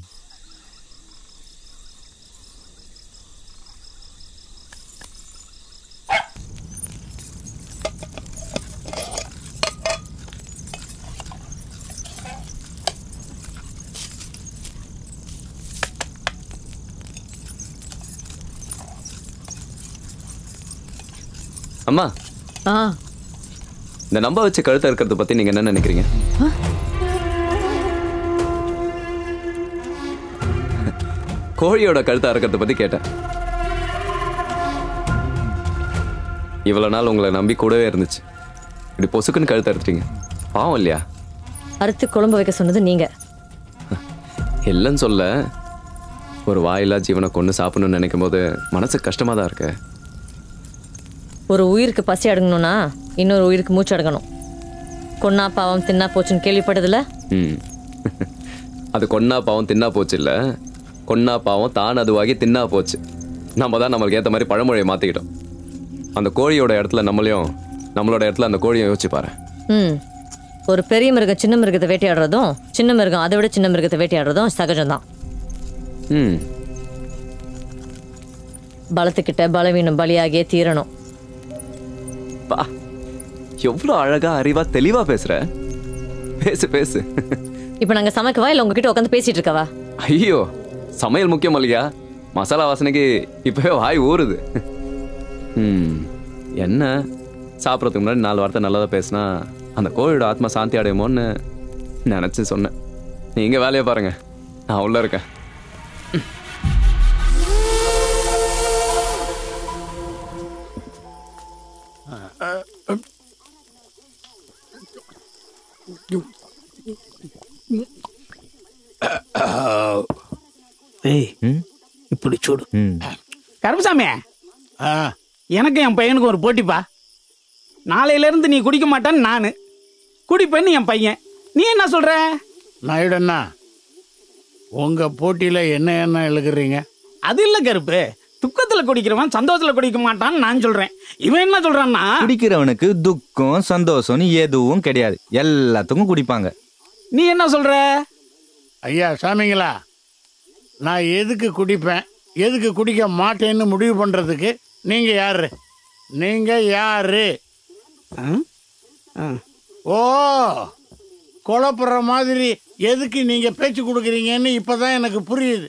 அம்மா ஆ இந்த நம்ப வச்சு கழுத்தை இருக்கிறத பத்தி நீங்க என்ன நினைக்கிறீங்க கோழியோட கழுத்தை அறுக்கிறத பத்தி கேட்டேன் இவ்வளவு நாள் உங்களை நம்பி கூடவே இருந்துச்சு இப்படி பொசுக்குன்னு கழுத்தை அறுத்துட்டீங்க பாவம் இல்லையா அறுத்து குழம்பு வைக்க சொன்னது நீங்க இல்லைன்னு சொல்ல ஒரு வாயில்லா ஜீவனை கொண்டு சாப்பிடணும்னு நினைக்கும் போது மனசு கஷ்டமா தான் இருக்கு ஒரு உயிருக்கு பசி அடங்கணும்னா இன்னொரு உயிருக்கு மூச்சு அடங்கணும் கொன்னா பாவம் தின்னா போச்சுன்னு கேள்விப்பட்டதில்ல ம் அது கொன்னா பாவம் தின்னா போச்சு இல்ல கொன்னா பாவம் தான் அதுவாகி தின்னா போச்சு நம்ம தான் நம்மளுக்கு ஏற்ற மாதிரி பழமொழியை மாற்றிக்கிட்டோம் அந்த கோழியோட இடத்துல நம்மளையும் நம்மளோட இடத்துல அந்த கோழியை யோசிச்சு பாரு ம் ஒரு பெரிய மிருகம் சின்ன மிருகத்தை வேட்டையாடுறதும் சின்ன மிருகம் அதை விட சின்ன மிருகத்தை வேட்டையாடுறதும் சகஜம்தான் ம் பலத்துக்கிட்ட பலவீனம் பலியாகியே தீரணும் பா எவ்வளோ அழகா அறிவா தெளிவா பேசுற பேசு பேசு இப்போ நாங்க சமைக்கவா இல்லை உங்ககிட்ட உட்காந்து பேசிட்டு இருக்கவா ஐயோ சமையல் முக்கியம் இல்லையா மசாலா வாசனைக்கு இப்பவே வாய் ஊறுது ம் என்ன சாப்பிட்றதுக்கு முன்னாடி நாலு வார்த்தை நல்லதா பேசினா அந்த கோழியோட ஆத்மா சாந்தி அடையுமோன்னு நினச்சி சொன்னேன் நீங்க வேலையை பாருங்க நான் உள்ள இருக்கேன் ஏய் இப்படி சூடு கருப்பசாமி எனக்கு என் பையனுக்கு ஒரு போட்டிப்பா நாளையில இருந்து நீ குடிக்க மாட்டான்னு நானு குடிப்பேன்னு என் பையன் நீ என்ன சொல்ற நாயுடண்ணா உங்க போட்டியில என்ன என்ன எழுதுறீங்க அது இல்ல கருப்பு துக்கத்துல குடிக்கிறவன் சந்தோஷத்துல குடிக்க மாட்டான்னு நான் சொல்றேன் இவன் என்ன சொல்றான்னா குடிக்கிறவனுக்கு துக்கம் சந்தோஷம்னு எதுவும் கிடையாது எல்லாத்துக்கும் குடிப்பாங்க நீ என்ன சொல்ற ஐயா சாமிங்களா நான் எதுக்கு குடிப்பேன் எதுக்கு குடிக்க மாட்டேன்னு முடிவு பண்றதுக்கு நீங்க யாரு நீங்க யாரு ஓ குழப்புற மாதிரி எதுக்கு நீங்க பேச்சு கொடுக்குறீங்கன்னு இப்பதான் எனக்கு புரியுது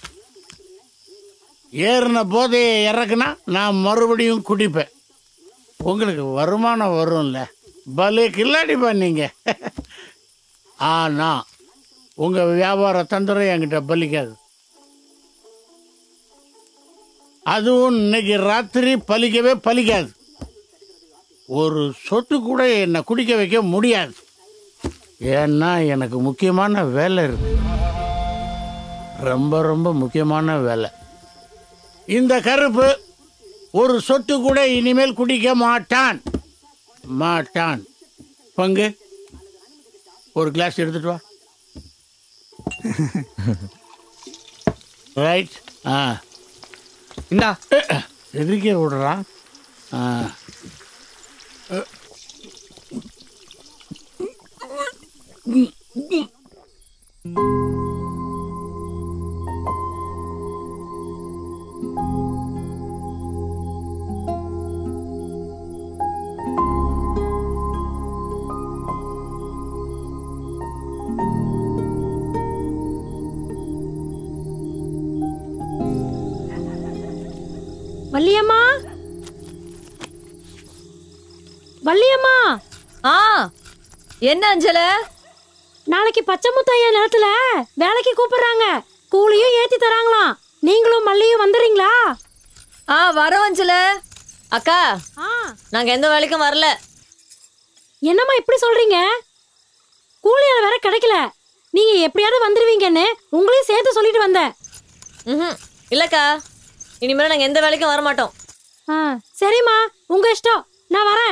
ஏறின போதையை இறக்குனா நான் மறுபடியும் குடிப்பேன் உங்களுக்கு வருமானம் வரும்ல பலே கில்லாடிப்பா நீங்க ஆனா உங்க வியாபார தந்திரம் என்கிட்ட பலிக்காது அதுவும் இன்னைக்கு ராத்திரி பலிக்கவே பலிக்காது ஒரு சொட்டு கூட என்னை குடிக்க வைக்க முடியாது ஏன்னா எனக்கு முக்கியமான வேலை இருக்கு ரொம்ப ரொம்ப முக்கியமான வேலை இந்த கருப்பு ஒரு சொட்டு கூட இனிமேல் குடிக்க மாட்டான் மாட்டான் பங்கு ஒரு கிளாஸ் எடுத்துட்டு வா ரைட் ஆ இந்தா எதிர்க்க விடுறான் ஆ வள்ளியம்மா வள்ளியம்மா ஆ என்ன அஞ்சல நாளைக்கு பச்சை முத்தையா நேரத்துல வேலைக்கு கூப்பிடுறாங்க கூலியும் ஏத்தி தராங்களாம் நீங்களும் மல்லியும் வந்துடுறீங்களா ஆ வரோம் அஞ்சல அக்கா நாங்க எந்த வேலைக்கும் வரல என்னம்மா இப்படி சொல்றீங்க கூலி ஆள் வேற கிடைக்கல நீங்க எப்படியாவது வந்துருவீங்கன்னு உங்களையும் சேர்த்து சொல்லிட்டு வந்தேன் ம்ஹும். இல்லக்கா இனிமேல் நாங்க எந்த வேலைக்கும் வர மாட்டோம் ஆ சரிம்மா உங்க இஷ்டம் நான் வரேன்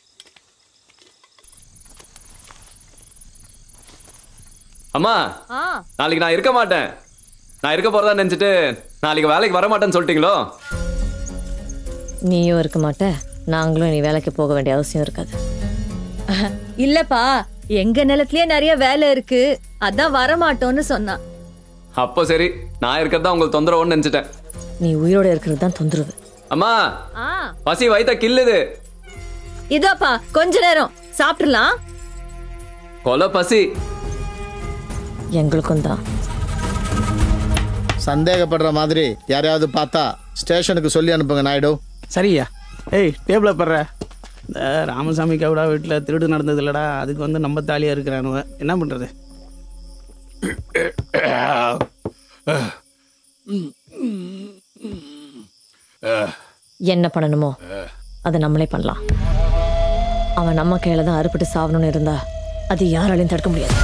அம்மா ஆ நாளைக்கு நான் இருக்க மாட்டேன் நான் இருக்க போறதா நினைச்சிட்டு நாளைக்கு வேலைக்கு வர மாட்டேன்னு சொல்லிட்டீங்களோ நீயும் இருக்க மாட்ட நாங்களும் நீ வேலைக்கு போக வேண்டிய அவசியம் இருக்காது இல்லப்பா எங்க நிலத்திலேயே நிறைய வேலை இருக்கு அதான் வரமாட்டோம்னு சொன்னான் அப்போ சரி நான் இருக்கிறதா உங்களுக்கு தொந்தரவுன்னு நினைச்சிட்டேன் நீ உயிரோட இருக்கிறது தான் தொந்தரவு அம்மா பசி வயித்த கில்லுது இதோப்பா கொஞ்ச நேரம் சாப்பிடலாம் கொலை பசி எங்களுக்கும் தான் சந்தேகப்படுற மாதிரி யாரையாவது பார்த்தா ஸ்டேஷனுக்கு சொல்லி அனுப்புங்க நாயுடு சரியா ஏய் டேபிள படுற இந்த ராமசாமி கவுடா வீட்டில் திருடு நடந்தது இல்லடா அதுக்கு வந்து நம்ம தாலியாக இருக்கிறானுவ என்ன பண்ணுறது என்ன பண்ணணுமோ அதை நம்மளே பண்ணலாம் அவன் நம்ம கையில தான் அறுபட்டு சாவணும்னு இருந்தா அது யாராலையும் தடுக்க முடியாது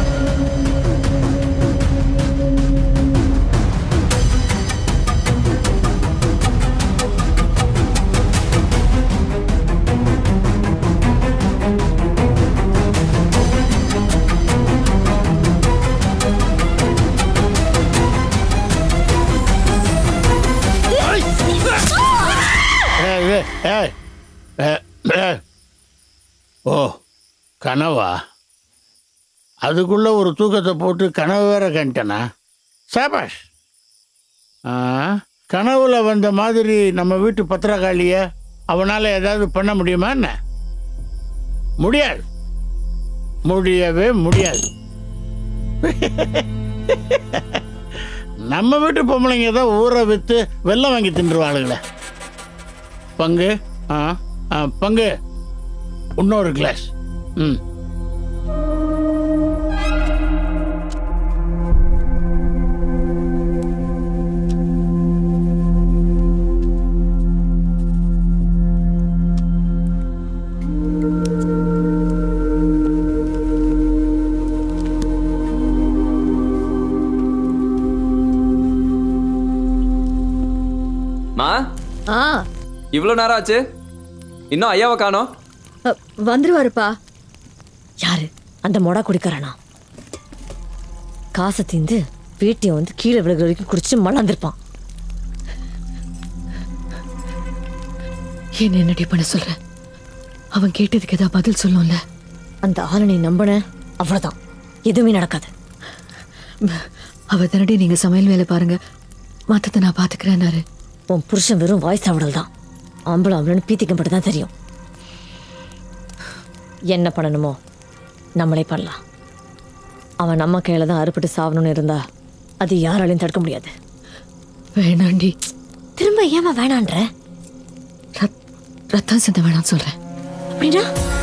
ஏய், ஏய், ஏய். ஏய், ஏய். ஓ கனவா அதுக்குள்ள ஒரு தூக்கத்தை போட்டு கனவு வேற கண்டனா சாபாஷ் ஆ கனவுல வந்த மாதிரி நம்ம வீட்டு பத்திரகாளிய அவனால ஏதாவது பண்ண முடியுமா என்ன முடியாது முடியவே முடியாது நம்ம வீட்டு பொம்பளைங்க தான் ஊரை வித்து வெள்ளம் வாங்கி தின்றுவாளுங்களே பங்கு ஆ ஆ, பங்கு இன்னொரு கிளாஸ் ம் மா ஆ இவ்வளோ நேரம் ஆச்சு இன்னும் ஐயாவை காணோம் அ, வந்துருவாருப்பா யாரு அந்த மொடா குடிக்காரனா காசை தீந்து வீட்டையும் வந்து கீழே விழுகிற வரைக்கும் குடிச்சு மலாந்திருப்பான் என்ன என்னடி பண்ண சொல்ற அவன் கேட்டதுக்கு ஏதாவது பதில் சொல்லும்ல அந்த ஆளை நீ நம்பின அவ்வளவுதான் எதுவுமே நடக்காது அவ தானடி நீங்க சமையல் வேலை பாருங்க மத்தத நான் பாத்துக்கிறேன்னாரு உன் புருஷன் வெறும் வாய் சாவடல் தான் ஆம்பளை அவளன்னு பீத்திக்கப்பட்டு தான் தெரியும் என்ன பண்ணணுமோ நம்மளே பண்ணலாம் அவன் நம்ம கையில தான் அறுபட்டு சாவணும்னு இருந்தா அது யாராலையும் தடுக்க முடியாது வேணாண்டி திரும்ப ஏமா வேணான்ற ரத்தம் சிந்த வேணாம்னு சொல்றேன் அப்படின்னா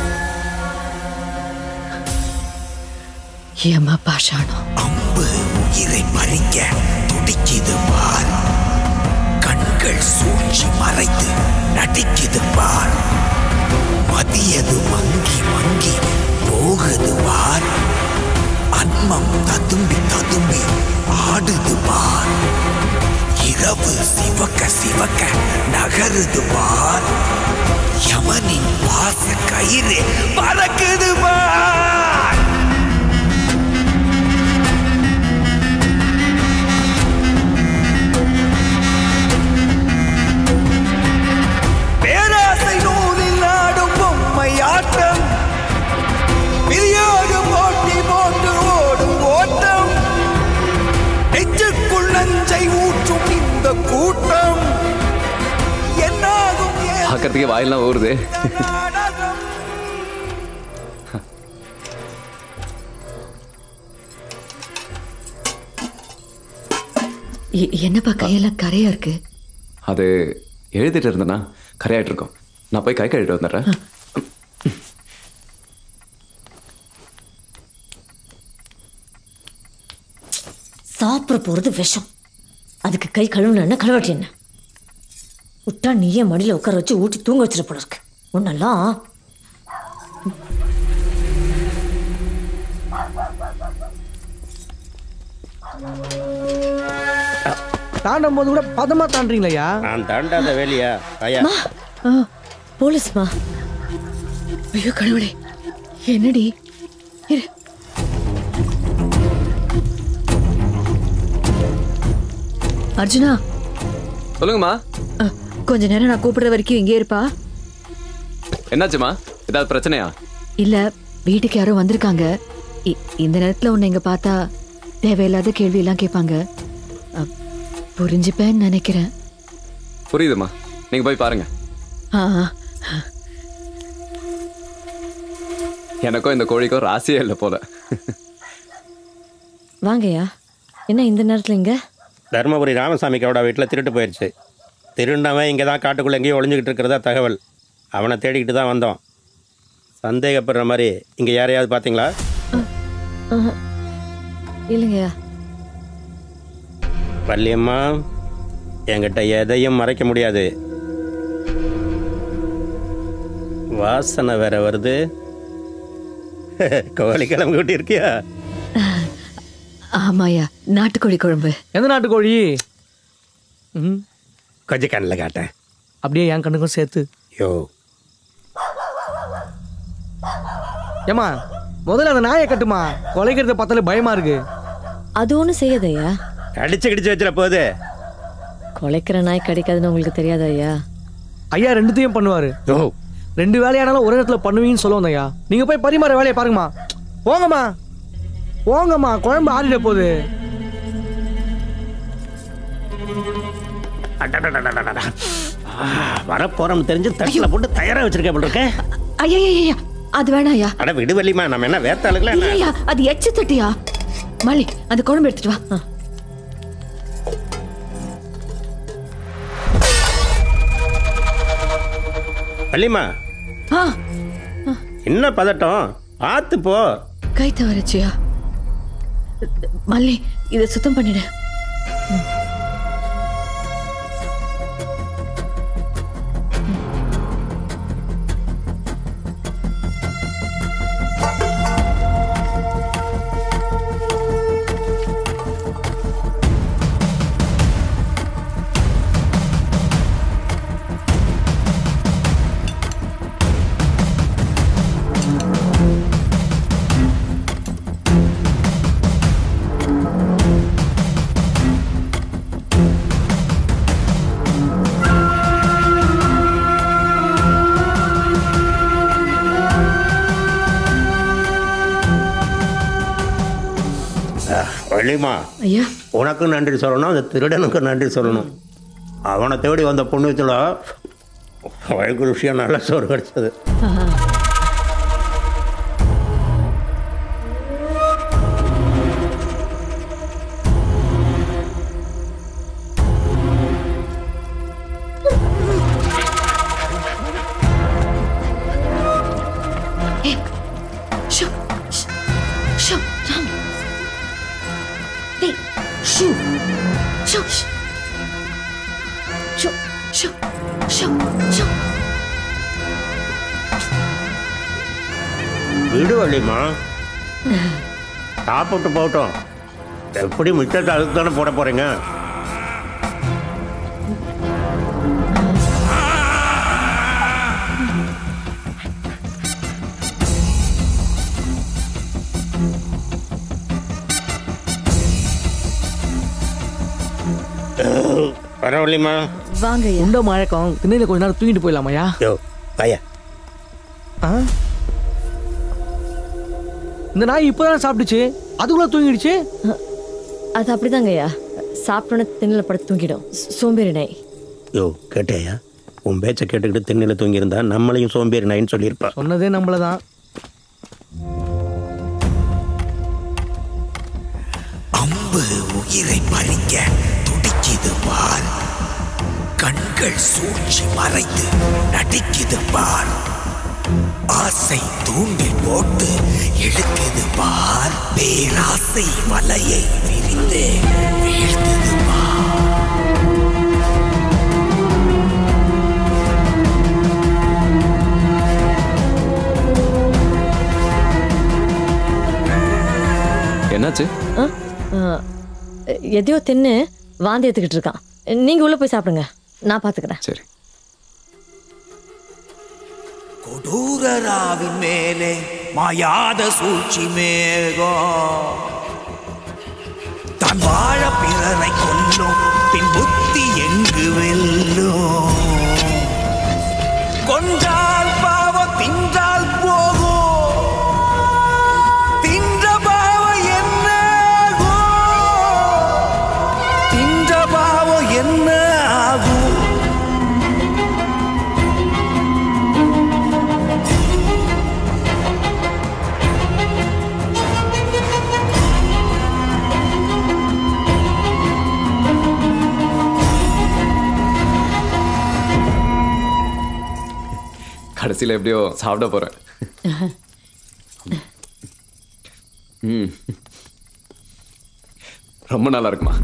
ஏமா பாஷாணம் அம்பு உயிரை பறிக்க துடிக்குது பார் கண்கள் சூழ்ச்சி மறைத்து நடிக்குது பார் மதியது மங்கி மங்கி போகுது பார் அன்மம் ததும்பி ததும்பி ஆடுது பார் இரவு சிவக்க சிவக்க நகருது பார் யமனின் பாச கயிறு பறக்குது பார் பேராசை நூலில் ஆடும் பொம்மை ஆட்டம் விதியோடு போட்டி போட்டு ஓடும் ஓட்டம் நெஞ்சுக்குள் நஞ்சை ஊற்றும் இந்த கூட்டம் என்னாகும் பார்க்கறதுக்கே வாயெல்லாம் ஊறுது எ- என்னப்பா கையெல்லாம் கரையா இருக்கு அது எழுதிட்டு இருந்தேனா கரையாயிட்டு இருக்கோம் நான் போய் கை கழுவிட்டு வந்துடுறேன் சாப்பிட போறது விஷம் அதுக்கு கை கழுவுன கழுவாட்டி என்ன விட்டா நீயே மடியில உட்கார வச்சு ஊட்டி தூங்க வச்சிட போல இருக்கு உன்னெல்லாம் தாண்டும் போது கூட பதமா தாண்டுறீங்களா நான் தாண்டாத வேலையா ஐயா ஆ, போலீஸ்மா ஐயோ கடவுளே என்னடி இரு. அர்ஜுனா சொல்லுங்கம்மா அ, கொஞ்ச நேரம் நான் கூப்பிடுற வரைக்கும் இங்கே இருப்பா என்னாச்சுமா ஏதாவது பிரச்சனையா இல்ல வீட்டுக்கு யாரோ வந்திருக்காங்க இ- இந்த நேரத்துல உன்னை இங்க பார்த்தா தேவையில்லாத கேள்வி எல்லாம் கேட்பாங்க அ, புரிஞ்சுப்பேன்னு நினைக்கிறேன் புரியுதுமா நீங்க போய் பாருங்க ஆ, ஆ. எனக்கும் இந்த கோழிக்கும் ராசியே இல்லை போல வாங்கய்யா என்ன இந்த நேரத்துல இங்க தருமபுரி ராமசாமி கவுடா வீட்டில் திருட்டு போயிடுச்சு திருண்டவன் இங்கே தான் காட்டுக்குள்ளே எங்கேயோ ஒளிஞ்சுக்கிட்டு இருக்கிறதா தகவல் அவனை தேடிக்கிட்டு தான் வந்தோம் சந்தேகப்படுற மாதிரி இங்கே யாரையாவது பார்த்தீங்களா ஆஹா. இல்லைங்கய்யா வள்ளியம்மா என்கிட்ட எதையும் மறைக்க முடியாது வாசனை வேற வருது கோழி கிளம்பி கூட்டி இருக்கியா ஆமாயா நாட்டுக்கோழி குழம்பு எந்த நாட்டுக்கோழி ம் கொஞ்சம் கண்ணில் காட்டேன் அப்படியே என் கண்ணுக்கும் சேர்த்து யோ ஏமா முதல்ல அந்த நாயை கட்டுமா கொலைக்கிறத பார்த்தாலே பயமா இருக்கு அது ஒன்றும் செய்யாதய்யா அடிச்சு கிடிச்சு வச்சிட போகுது கொலைக்கிற நாய் கிடைக்காதுன்னு உங்களுக்கு தெரியாதா ஐயா ஐயா ரெண்டுத்தையும் பண்ணுவாரு யோ ரெண்டு வேலையானாலும் ஒரு இடத்துல பண்ணுவீங்கன்னு சொல்லுவோம் ஐயா நீங்க போய் பரிமாற வேலையை பாருங்கம்மா போங்கம்மா போங்கம்மா குழம்பு ஆறிட போகுது அடடடடடடடா. ஆ, வரப்போறோம் தெரிஞ்சு தட்டில் போட்டு தயாரா வச்சிருக்கேன் போல இருக்கே ஐயா ஐயா, ஐயா அது வேணாம் ஐயா அட விடு வள்ளிமா நம்ம என்ன வேத்தாளுங்களா என்ன இல்லையா அது எச்சு தட்டியா மல்லி அந்த குழம்பு எடுத்துட்டு வா வள்ளிமா ஆ என்ன பதட்டம் பார்த்து போ கை தவறச்சியா மல்லி இதை சுத்தம் பண்ணிடு வள்ளிமா ஐயா உனக்கும் நன்றி சொல்லணும் அந்த திருடனுக்கும் நன்றி சொல்லணும் அவனை தேடி வந்த புண்ணியத்தில் வழக்கு விஷயம் நல்ல சோறு கிடைச்சது ஷூ ஷ், ஷூ ராம் டேய் ஷூ ஷூ ஷ். ஷூ ஷூ ஷூ ஷூ விடு வள்ளிமா சாப்பிட்டு போகட்டும் எப்படி மிச்சத்தை அதுக்கு தானே போட போறீங்க பரவாயில்லைம்மா வாங்க உண்ட மழக்கம் திண்ணையில கொஞ்ச நேரம் தூங்கிட்டு போயிடலாமையா யோ பையா ஆ இந்த நாய் இப்பதான் சாப்பிட்டுச்சு அதுக்குள்ள தூங்கிடுச்சு அது அப்படிதாங்கய்யா சாப்பிட்டோன்னு திண்ணில் படுத்து தூங்கிடும் சோ- சோம்பேறி நாய் யோ கேட்டியா உன் பேச்சை கேட்டுக்கிட்டு திண்ணில தூங்கியிருந்தா நம்மளையும் சோம்பேறி நாயின்னு சொல்லியிருப்பா சொன்னதே நம்மளதான் அம்பு உயிரை பறிக்க துடிக்குது பார் கண்கள் சூழ்ச்சி மறைத்து நடிக்குது பார் ஆசை தூண்டில் போட்டு இழுக்குது பார் பேராசை வலையை விரித்து வீழ்த்துது பார் என்னாச்சு ஆ? ஆ, எதையோ தின்னு வாந்தி எடுத்துக்கிட்டு இருக்கான் நீங்க உள்ள போய் சாப்பிடுங்க நான் பாத்துக்கிறேன் சரி கொடூரராவின் மேலே மாயாத சூழ்ச்சி மேகம் தான் வாழ பிறரை கொல்லும் பின் புத்தி எங்கு வெல்லும் கொன்றால் பாவம் தின்றால் போகும் தின்ற பாவம் என்ன ஆகும்? தின்ற பாவம் என்ன ஆகும் கடைசியில் எப்படியோ சாப்பிட போறேன் ம் ரொம்ப நல்லா இருக்குமா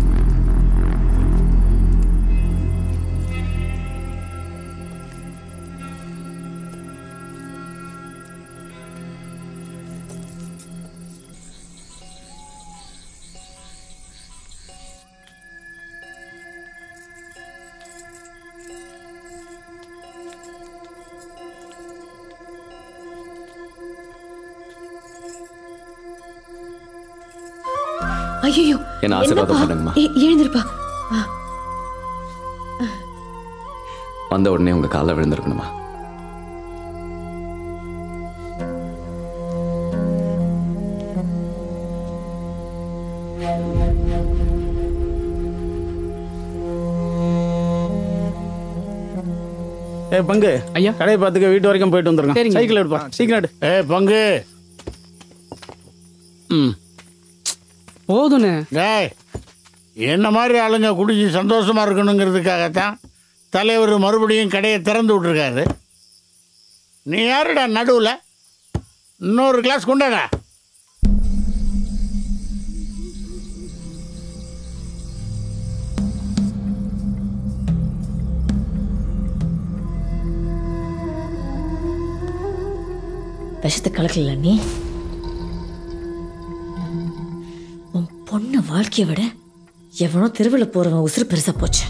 ஐயோ என்ன ஆசீர்வாதம் பண்ணுங்கம்மா. எழுந்திருப்பா ஆ, வந்த உடனே உங்க காலில் விழுந்திருக்கணுமா ஏ பங்கு ஐயா கடையை பார்த்துக்க வீட்டு வரைக்கும் போயிட்டு வந்துருங்க சரிங்க. சைக்கிள் எடுப்பா சீக்கிரம் எடு ஏ பங்கு ம் போதுண்ணே டேய் என்ன மாதிரி ஆளுங்க குடிச்சு சந்தோஷமா இருக்கணுங்கிறதுக்காகத்தான் தலைவர் மறுபடியும் கடையை திறந்து விட்டுருக்காரு நீ யாருடா நடுவில் இன்னொரு கிளாஸ் கொண்டாடா விஷத்தை கலக்கல நீ உன் பொண்ணு வாழ்க்கையை விட எவனோ தெருவில் போறவன் உசுறு பெருசா போச்சு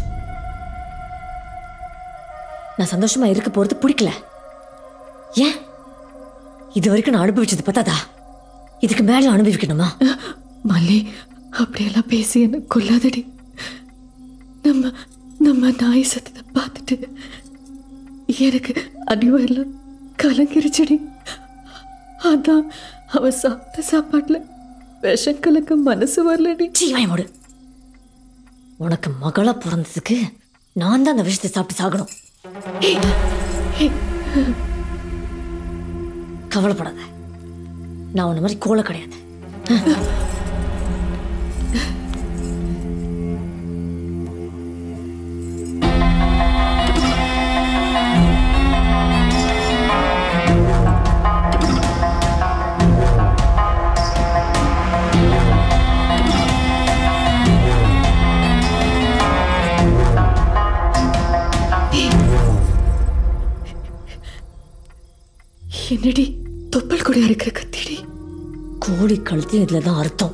நான் சந்தோஷமா இருக்க போறது பிடிக்கல ஏன் இது வரைக்கும் நான் அனுபவிச்சது பத்தாதா இதுக்கு மேல அனுபவிக்கணுமா மல்லி அப்படியெல்லாம் பேசி என்ன கொல்லாதடி நம்ம நம்ம நாய் சத்தத்தை பார்த்துட்டு எனக்கு அடிவெல்லாம் கலங்கிருச்சுடி அதான் அவ சாப்பிட்ட சாப்பாட்டுல விஷம் கலக்க மனசு வரலடி சீவாயமோடு உனக்கு மகளா பிறந்ததுக்கு நான் தான் அந்த விஷயத்தை சாப்பிட்டு சாகணும் கவலைப்படாத நான் உன்ன மாதிரி கோலை கிடையாது என்னடி தொப்பல் கூட இருக்கிற கத்திடி கோழி கழுத்தையும் இதுல தான் அர்த்தம்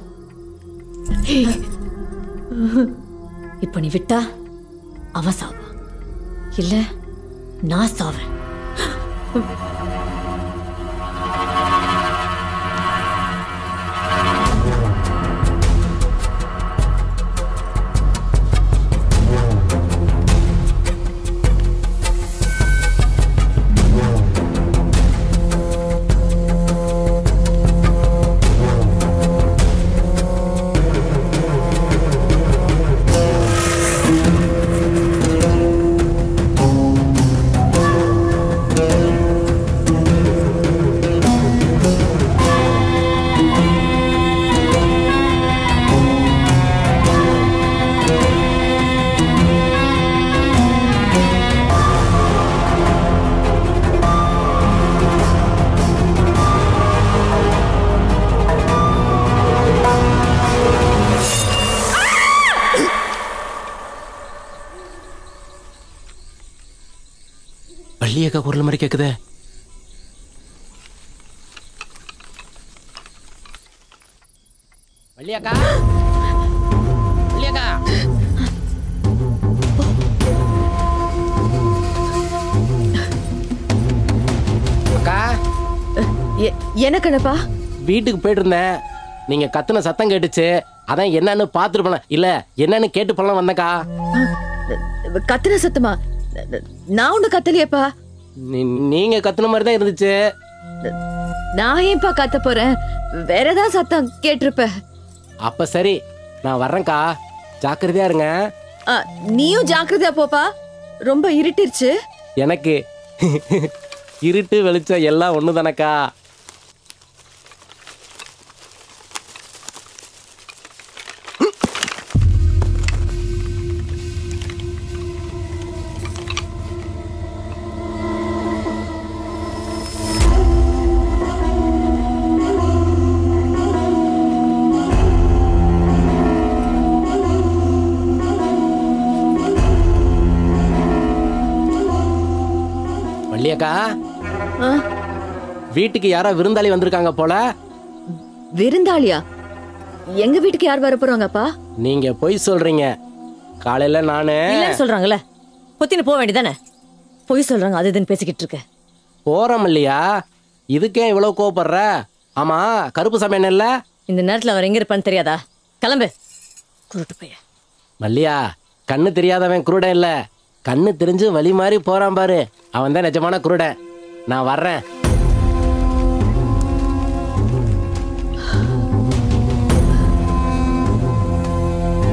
இப்ப நீ விட்டா அவ சாவா இல்ல நான் சாவேன் வள்ளியக்கா குரல் மாதிரி கேக்குதே வள்ளியக்கா வள்ளியக்கா அக்கா எனக்குனப்பா வீட்டுக்கு போயிட்டு இருந்தேன் நீங்க கத்துன சத்தம் கேட்டுச்சு அதான் என்னன்னு பார்த்துட்டு போனேன் இல்ல என்னன்னு கேட்டு போலாம் வந்தேக்கா கத்துன சத்தமா நான் ஒண்ணு கத்தலையேப்பா நீ- நீங்க கத்துன மாதிரி தான் இருந்துச்சு நான் ஏன்பா கத்த போறேன் வேற ஏதாவது சத்தம் கேட்டிருப்ப அப்ப சரி நான் வர்றேன்க்கா ஜாக்கிரதையா இருங்க ஆ, நீயும் ஜாக்கிரதையா போப்பா ரொம்ப இருட்டிருச்சு எனக்கு இருட்டு வெளிச்சம் எல்லாம் ஒண்ணு தானக்கா வள்ளியக்கா ஆ, வீட்டுக்கு யாரோ விருந்தாளி வந்திருக்காங்க போல விருந்தாளியா எங்க வீட்டுக்கு யார் வர போறாங்கப்பா நீங்க பொய் சொல்றீங்க காலையில நானு இல்லன்னு சொல்றாங்கல்ல பொத்தின்னு போக வேண்டியதானே பொய் சொல்றாங்க அது இதுன்னு பேசிக்கிட்டு இருக்க போறோம் இல்லையா இதுக்கே இவ்வளவு கோவப்படுற ஆமா கருப்பு சமையல் இல்ல இந்த நேரத்துல அவர் எங்க இருப்பான்னு தெரியாதா கிளம்பு குருட்டு பையன் மல்லியா கண்ணு தெரியாதவன் குருடன் இல்ல கண்ணு தெரிஞ்சு வழி மாதிரி போறான் பாரு அவன் தான் நிஜமான குருடன் நான் வர்றேன்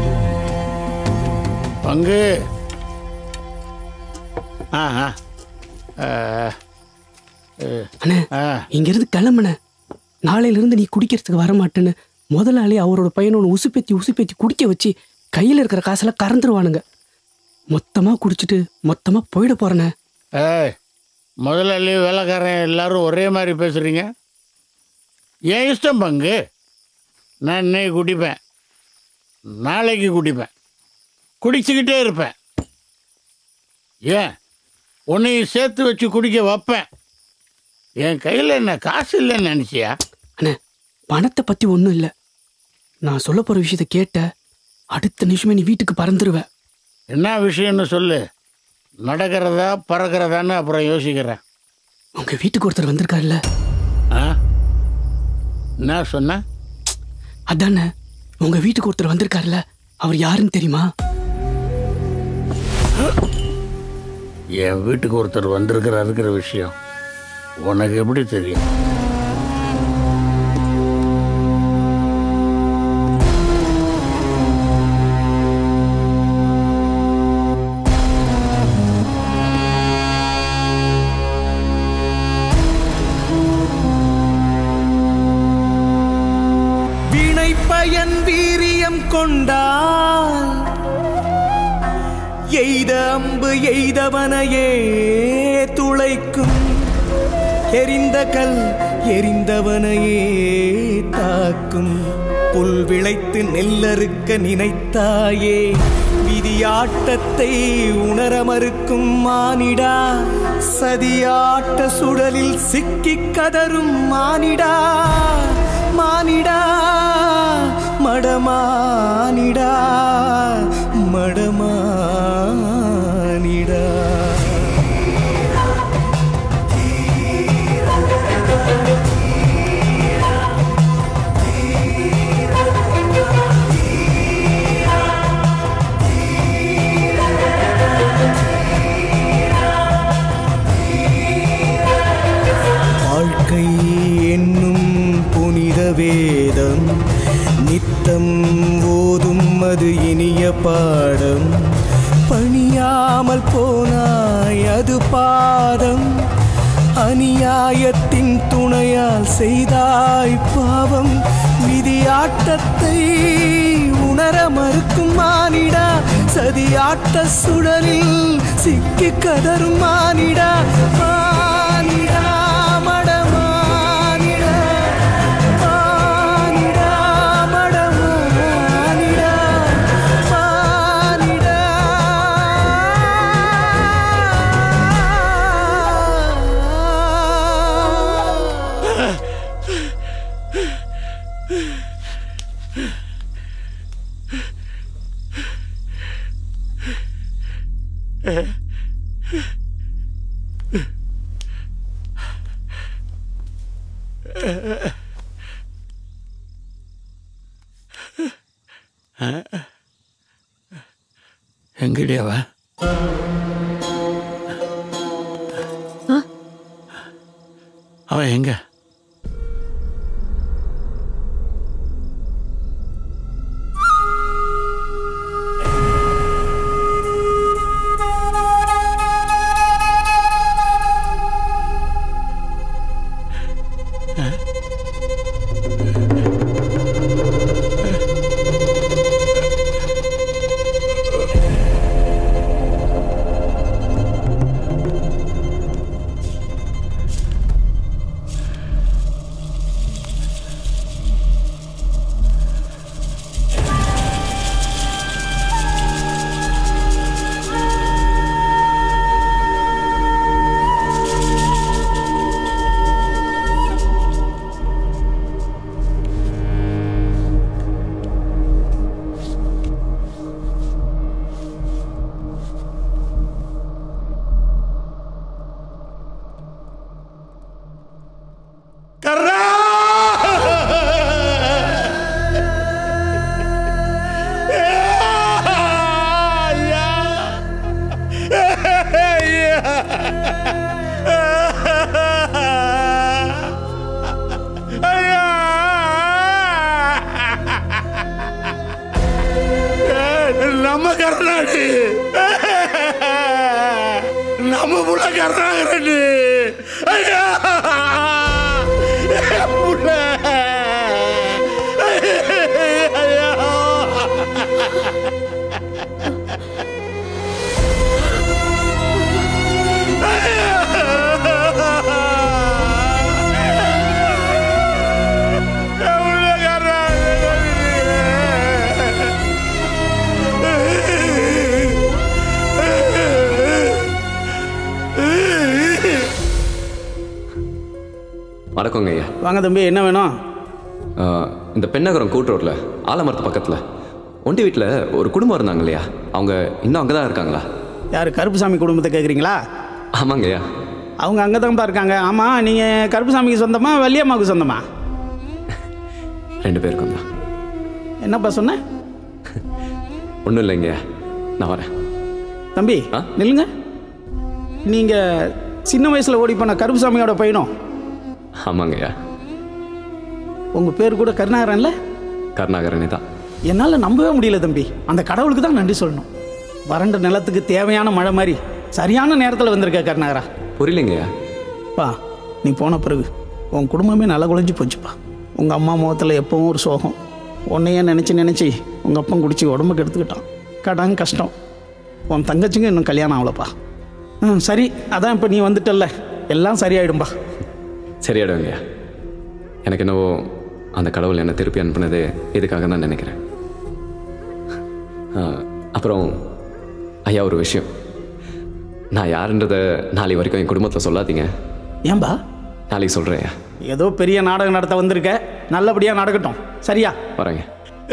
பங்கு ஆ ஆ அண்ணே இங்கிருந்து கிளம்புன நாளையில இருந்து நீ குடிக்கிறதுக்கு வர மாட்டேன்னு முதலாளி அவரோட பையனோட உசுப்பேத்தி உசுப்பேத்தி குடிக்க வச்சு கையில் இருக்கிற காசெல்லாம் கறந்துருவானுங்க மொத்தமாக குடிச்சிட்டு மொத்தமாக போயிட போறேனே ஏய் முதலாளி வேலைக்காரன் எல்லாரும் ஒரே மாதிரி பேசுகிறீங்க என் இஷ்டம் பங்கு நான் இன்னைக்கு குடிப்பேன் நாளைக்கு குடிப்பேன் குடிச்சுக்கிட்டே இருப்பேன் ஏன் உன்னையும் சேர்த்து வச்சு குடிக்க வைப்பேன் என் கையில் என்ன காசு இல்லைன்னு நினச்சியா அண்ணே பணத்தை பற்றி ஒன்றும் இல்லை நான் சொல்ல போகிற விஷயத்த கேட்ட அடுத்த நிமிஷமே நீ வீட்டுக்கு பறந்துருவ என்ன விஷயம்னு சொல்லு நடக்கிறதா பறக்கிறதான்னு அப்புறம் யோசிக்கிறேன் உங்க வீட்டுக்கு ஒருத்தர் வந்திருக்காருல்ல ஆ என்ன சொன்ன அதானே உங்க வீட்டுக்கு ஒருத்தர் வந்திருக்காருல்ல அவர் யாருன்னு தெரியுமா என் வீட்டுக்கு ஒருத்தர் வந்திருக்கிறாருங்கிற விஷயம் உனக்கு எப்படி தெரியும் வினை பயன் வீரியம் கொண்டால் எய்த அம்பு எய்தவனையே துளைக்கும் எரிந்த கல் எரிந்தவனையே தாக்கும் புல் விளைத்து நெல்லறுக்க நினைத்தாயே விதியாட்டத்தை உணர மறுக்கும் மானிடா சதியாட்ட சுழலில் சிக்கிக் கதரும் மானிடா மானிடா மடமானிடா மடமானிடா வாழ்க்கை என்னும் புனித வேதம் நித்தம் ஓதும் அது இனிய பாடம் பணியாமல் போனாய் அது பாதம் அநியாயத்தின் துணையால் செய்தாய் பாவம் விதியாட்டத்தை உணர மறுக்கும் மானிடா சதியாட்ட சுழலில் சிக்கி கதரும் மானிடா மானிடா மடமானிடா மானிடா மடமானிடா மானிடா எங்கடி அவ அவ எங்க கர்ரா நம்ம கர்நாடு நம்ம என் புள்ள கருணாகரன் ஐயா என் புள்ள ஐயா வணக்கங்க ஐயா வாங்க தம்பி என்ன வேணும் ஆ, இந்த பெண்ணகரம் கூட்டுரோட்டில் ஆலமரத்து பக்கத்தில் ஒண்டி வீட்டில் ஒரு குடும்பம் இருந்தாங்க இல்லையா அவங்க இன்னும் அங்கே தான் இருக்காங்களா யார் கருப்புசாமி குடும்பத்தை கேட்குறீங்களா ஆமாங்க ஐயா அவங்க அங்கே தான் இருக்காங்க ஆமாம் நீங்கள் கருப்புசாமிக்கு சொந்தமா வள்ளியம்மாவுக்கு சொந்தமா ரெண்டு பேருக்கும் தான் என்னப்பா சொன்ன ஒன்றும் இல்லைங்க நான் வரேன் தம்பி நில்லுங்க நீங்கள் சின்ன வயசில் ஓடி போன கருப்புசாமியோட பையனும் ஆமாங்க ஐயா உங்கள் பேர் கூட கருணாகரன்ல கருணாகரனே தான் என்னால் நம்பவே முடியல தம்பி அந்த கடவுளுக்கு தான் நன்றி சொல்லணும் வறண்ட நிலத்துக்கு தேவையான மழை மாதிரி சரியான நேரத்தில் வந்திருக்க கருணாகரா புரியலைங்க ஐயா பா நீ போன பிறகு உன் குடும்பமே நல்லா குழஞ்சி போச்சுப்பா உங்கள் அம்மா முகத்தில் எப்பவும் ஒரு சோகம் உன்னையே நினச்சி நினச்சி உங்கள் அப்பன் குடிச்சு உடம்புக்கு எடுத்துக்கிட்டான் கடன் கஷ்டம் உன் தங்கச்சிங்க இன்னும் கல்யாணம் ஆகலப்பா ம் சரி அதான் இப்போ நீ வந்துட்டல்ல எல்லாம் சரியாயிடும்பா சரியாடுங்க ஐயா எனக்கு என்னவோ அந்த கடவுள் என்னை திருப்பி அனுப்புனதே இதுக்காக தான் நினைக்கிறேன் ஆ, அப்புறம் ஐயா ஒரு விஷயம் நான் யாருன்றதை நாளை வரைக்கும் என் குடும்பத்தில் சொல்லாதீங்க ஏன்பா நாளைக்கு சொல்கிறேன் ஐயா ஏதோ பெரிய நாடகம் நடத்த வந்திருக்க நல்லபடியாக நடக்கட்டும் சரியா வரேங்க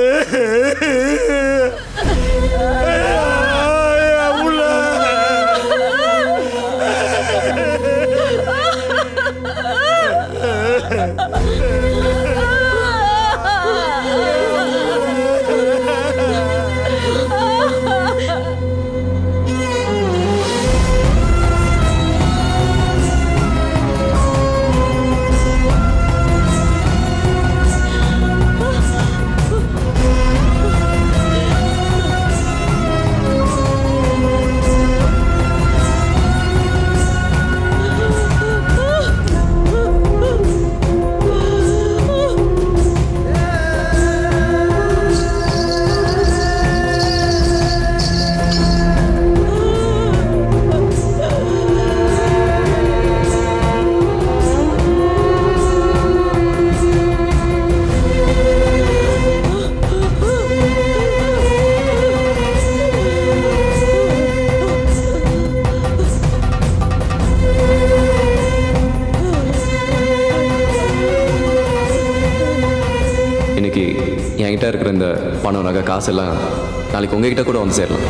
இன்னைக்கு என்கிட்ட இருக்கிற இந்த பணம் நகை காசெல்லாம் நாளைக்கு உங்ககிட்ட கூட வந்து சேரலாம்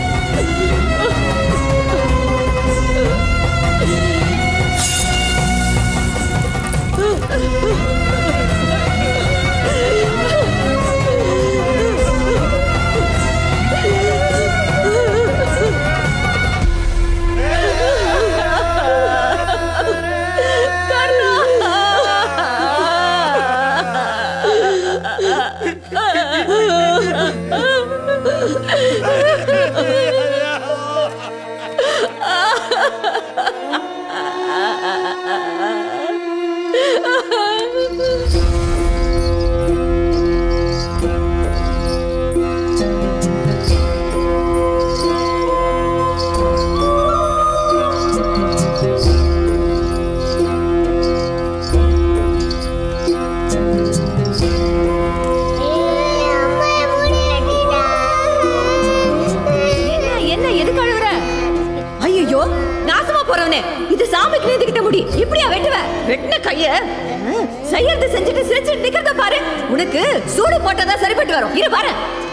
என்ன என்ன எதுக்கு அழுகுற ஐயோ நாசமா போறவனே இது சாமிக்கு நேத்துக்கிட்ட முடி இப்படியா வெட்டுவ வெட்டின கைய அஹ், செய்யறது செஞ்சுட்டு சிரிச்சுட்டு நிக்கிறத பாரு உனக்கு சூடு போட்டதா சரிப்பட்டு வரும் இரு பாரு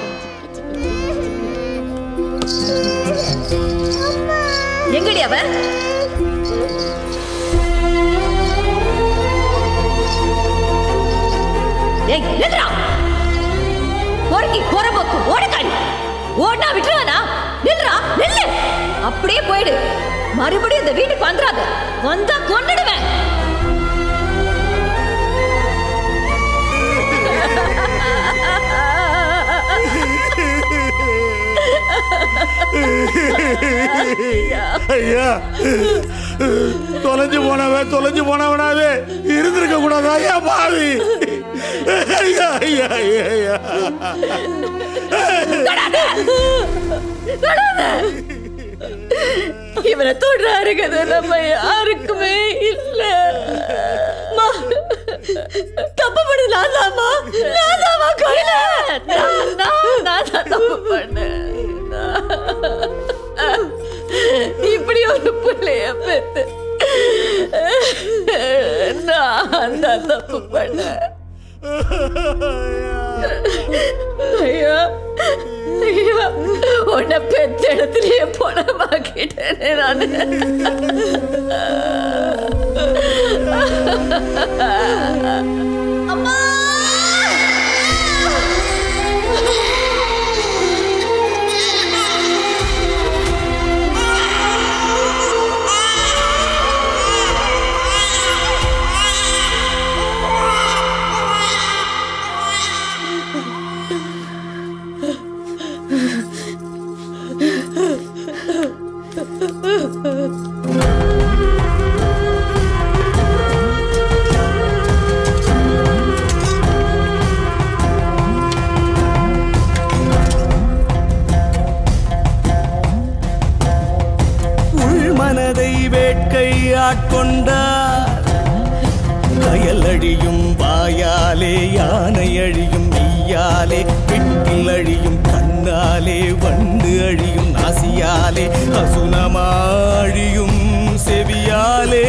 எங்கடி அவ ஏய் நில்றா பொறுக்கி பொறம்போக்கு ஓடுகாடி ஓடினா விட்டுருவானா நில்றா நில்லு அப்படியே போயிடு மறுபடியும் இந்த வீட்டுக்கு வந்துடாத வந்தா கொன்னுடுவேன் ஐயா தொலைஞ்சு போனவன் தொலைஞ்சு போனவனாவே இருந்திருக்க கூடாதா ஐயா பாவி ஐயா ஐயா ஐயா ஐயா இவனை தொடுறாருங்கிறது நம்ம யாருக்குமே இல்ல அம்மா, தப்பு பண்ணது நான் தான்மா நான் தான்மா கையில நான் நான் நான் தான் தப்பு பண்ணேன் நான். இப்படி ஒரு பிள்ளைய பெத்து நான் தான் தப்பு பண்ணேன் ஐயா ஐயா உன்னை பெத்த இடத்துலயே பணமாக்கிட்டேனே நானு அம்மா உள் மனதை வேட்கை ஆட்கொண்டார் கயல் அழியும் வாயாலே யானை அழியும் மெய்யாலே வெட்டில் அழியும் கண்ணாலே வண்டு அழியும் நாசியாலே அசுனமாழியும் செவியாலே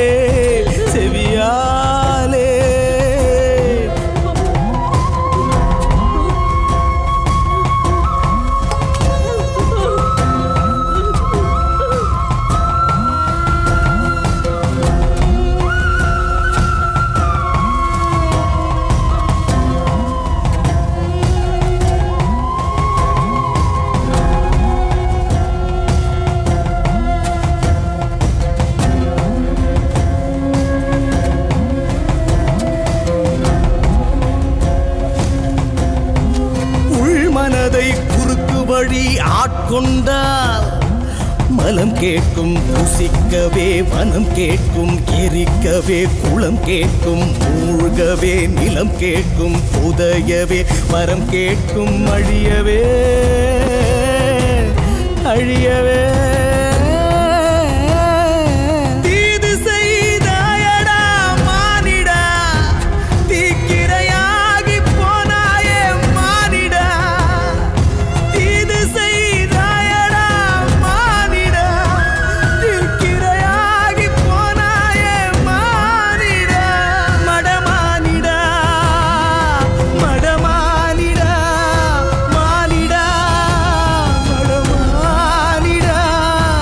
செவியாலே உள் மனதை குறுக்கு வழி ஆட்கொண்டால் மலம் கேட்கும் புசிக்கவே வனம் கேட்கும் எரிக்கவே குளம் கேட்கும் மூழ்கவே நிலம் கேட்கும் புதையவே மரம் கேட்கும் அழியவே அழியவே தீது செய்தாயடா மானிடா தீக்கிரையாகி போனாயே மானிடா தீது செய்தாயடா மானிடா தீக்கிரையாகி போனாயே மானிடா மடமானிடா மடமானிடா மானிடா மடமானிடா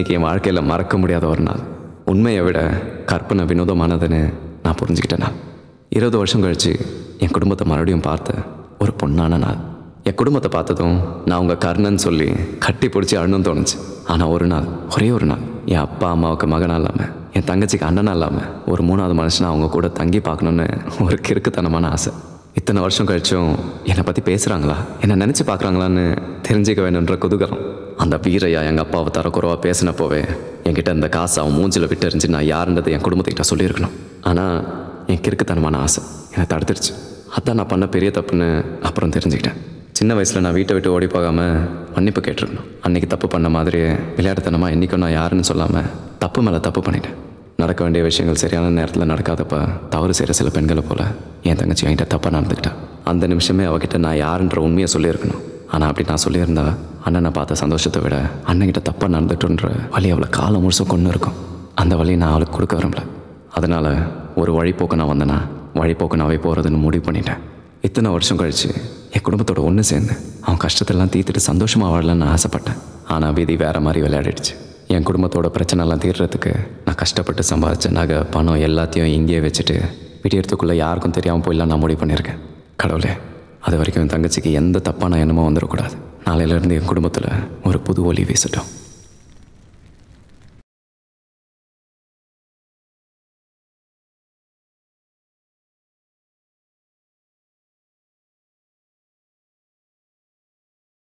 இன்னைக்கு என் வாழ்க்கையில் மறக்க முடியாத ஒரு நாள் உண்மையை விட கற்பனை வினோதமானதுன்னு நான் புரிஞ்சுக்கிட்டேன் நான் இருபது வருஷம் கழிச்சு என் குடும்பத்தை மறுபடியும் பார்த்த ஒரு பொண்ணான நாள் என் குடும்பத்தை பார்த்ததும் நான் உங்கள் கர்ணன் சொல்லி கட்டி பிடிச்சி அழணும் தோணுச்சு ஆனால் ஒரு நாள் ஒரே ஒரு நாள் என் அப்பா அம்மாவுக்கு மகனாக இல்லாமல் என் தங்கச்சிக்கு அண்ணனா இல்லாமல் ஒரு மூணாவது மனுஷனை அவங்க கூட தங்கி பார்க்கணுன்னு ஒரு கிறுக்குத்தனமான ஆசை இத்தனை வருஷம் கழிச்சும் என்னை பற்றி பேசுகிறாங்களா என்னை நினச்சி பார்க்குறாங்களான்னு தெரிஞ்சுக்க வேணுன்ற குதூகலம் அந்த வீரையா எங்கள் அப்பாவை தரக்குறவாக பேசினப்போவே என்கிட்ட இந்த காசை அவன் மூஞ்சில் விட்டு எறிஞ்சு நான் யாருன்றதை என் குடும்பத்துக்கிட்ட சொல்லியிருக்கணும் ஆனால் என் கிறுக்குத்தனமான ஆசை என்னை தடுத்துருச்சு அதான் நான் பண்ண பெரிய தப்புன்னு அப்புறம் தெரிஞ்சுக்கிட்டேன் சின்ன வயசில் நான் வீட்டை விட்டு ஓடி போகாமல் மன்னிப்பு கேட்டிருக்கணும் அன்னைக்கு தப்பு பண்ண மாதிரியே விளையாட்டுத்தனமாக என்றைக்கும் நான் யாருன்னு சொல்லாமல் தப்பு மேலே தப்பு பண்ணிட்டேன் நடக்க வேண்டிய விஷயங்கள் சரியான நேரத்தில் நடக்காதப்ப தவறு செய்கிற சில பெண்களை போல என் தங்கச்சி என்கிட்ட தப்பாக நடந்துக்கிட்டா அந்த நிமிஷமே அவகிட்ட நான் யாருன்ற உண்மையை சொல்லியிருக்கணும் ஆனால் அப்படி நான் சொல்லியிருந்தா அண்ணனை பார்த்த சந்தோஷத்தை விட அண்ணன்கிட்ட தப்பாக நடந்துட்டுன்ற வழி அவளை காலம் முழுசும் கொண்டு இருக்கும் அந்த வழியை நான் அவளுக்கு கொடுக்க விரும்பல அதனால் ஒரு வழிப்போக்கு நான் வந்தேனா வழிப்போக்கு போகிறதுன்னு முடிவு பண்ணிட்டேன் இத்தனை வருஷம் கழிச்சு என் குடும்பத்தோட ஒன்று சேர்ந்து அவன் கஷ்டத்தெல்லாம் தீர்த்துட்டு சந்தோஷமாக வாழலாம்னு ஆசைப்பட்டேன் ஆனால் விதி வேற மாதிரி விளையாடிடுச்சு என் குடும்பத்தோட பிரச்சனைலாம் தீர்றதுக்கு நான் கஷ்டப்பட்டு சம்பாதிச்ச நகை பணம் எல்லாத்தையும் இங்கேயே வச்சுட்டு விடியறதுக்குள்ளே யாருக்கும் தெரியாமல் போயிடலாம் நான் முடிவு பண்ணியிருக்கேன் கடவுளே அது வரைக்கும் என் தங்கச்சிக்கு எந்த தப்பான எண்ணமும் வந்துடக்கூடாது நாளையிலேருந்து என் குடும்பத்தில் ஒரு புது ஒளி வீசட்டும்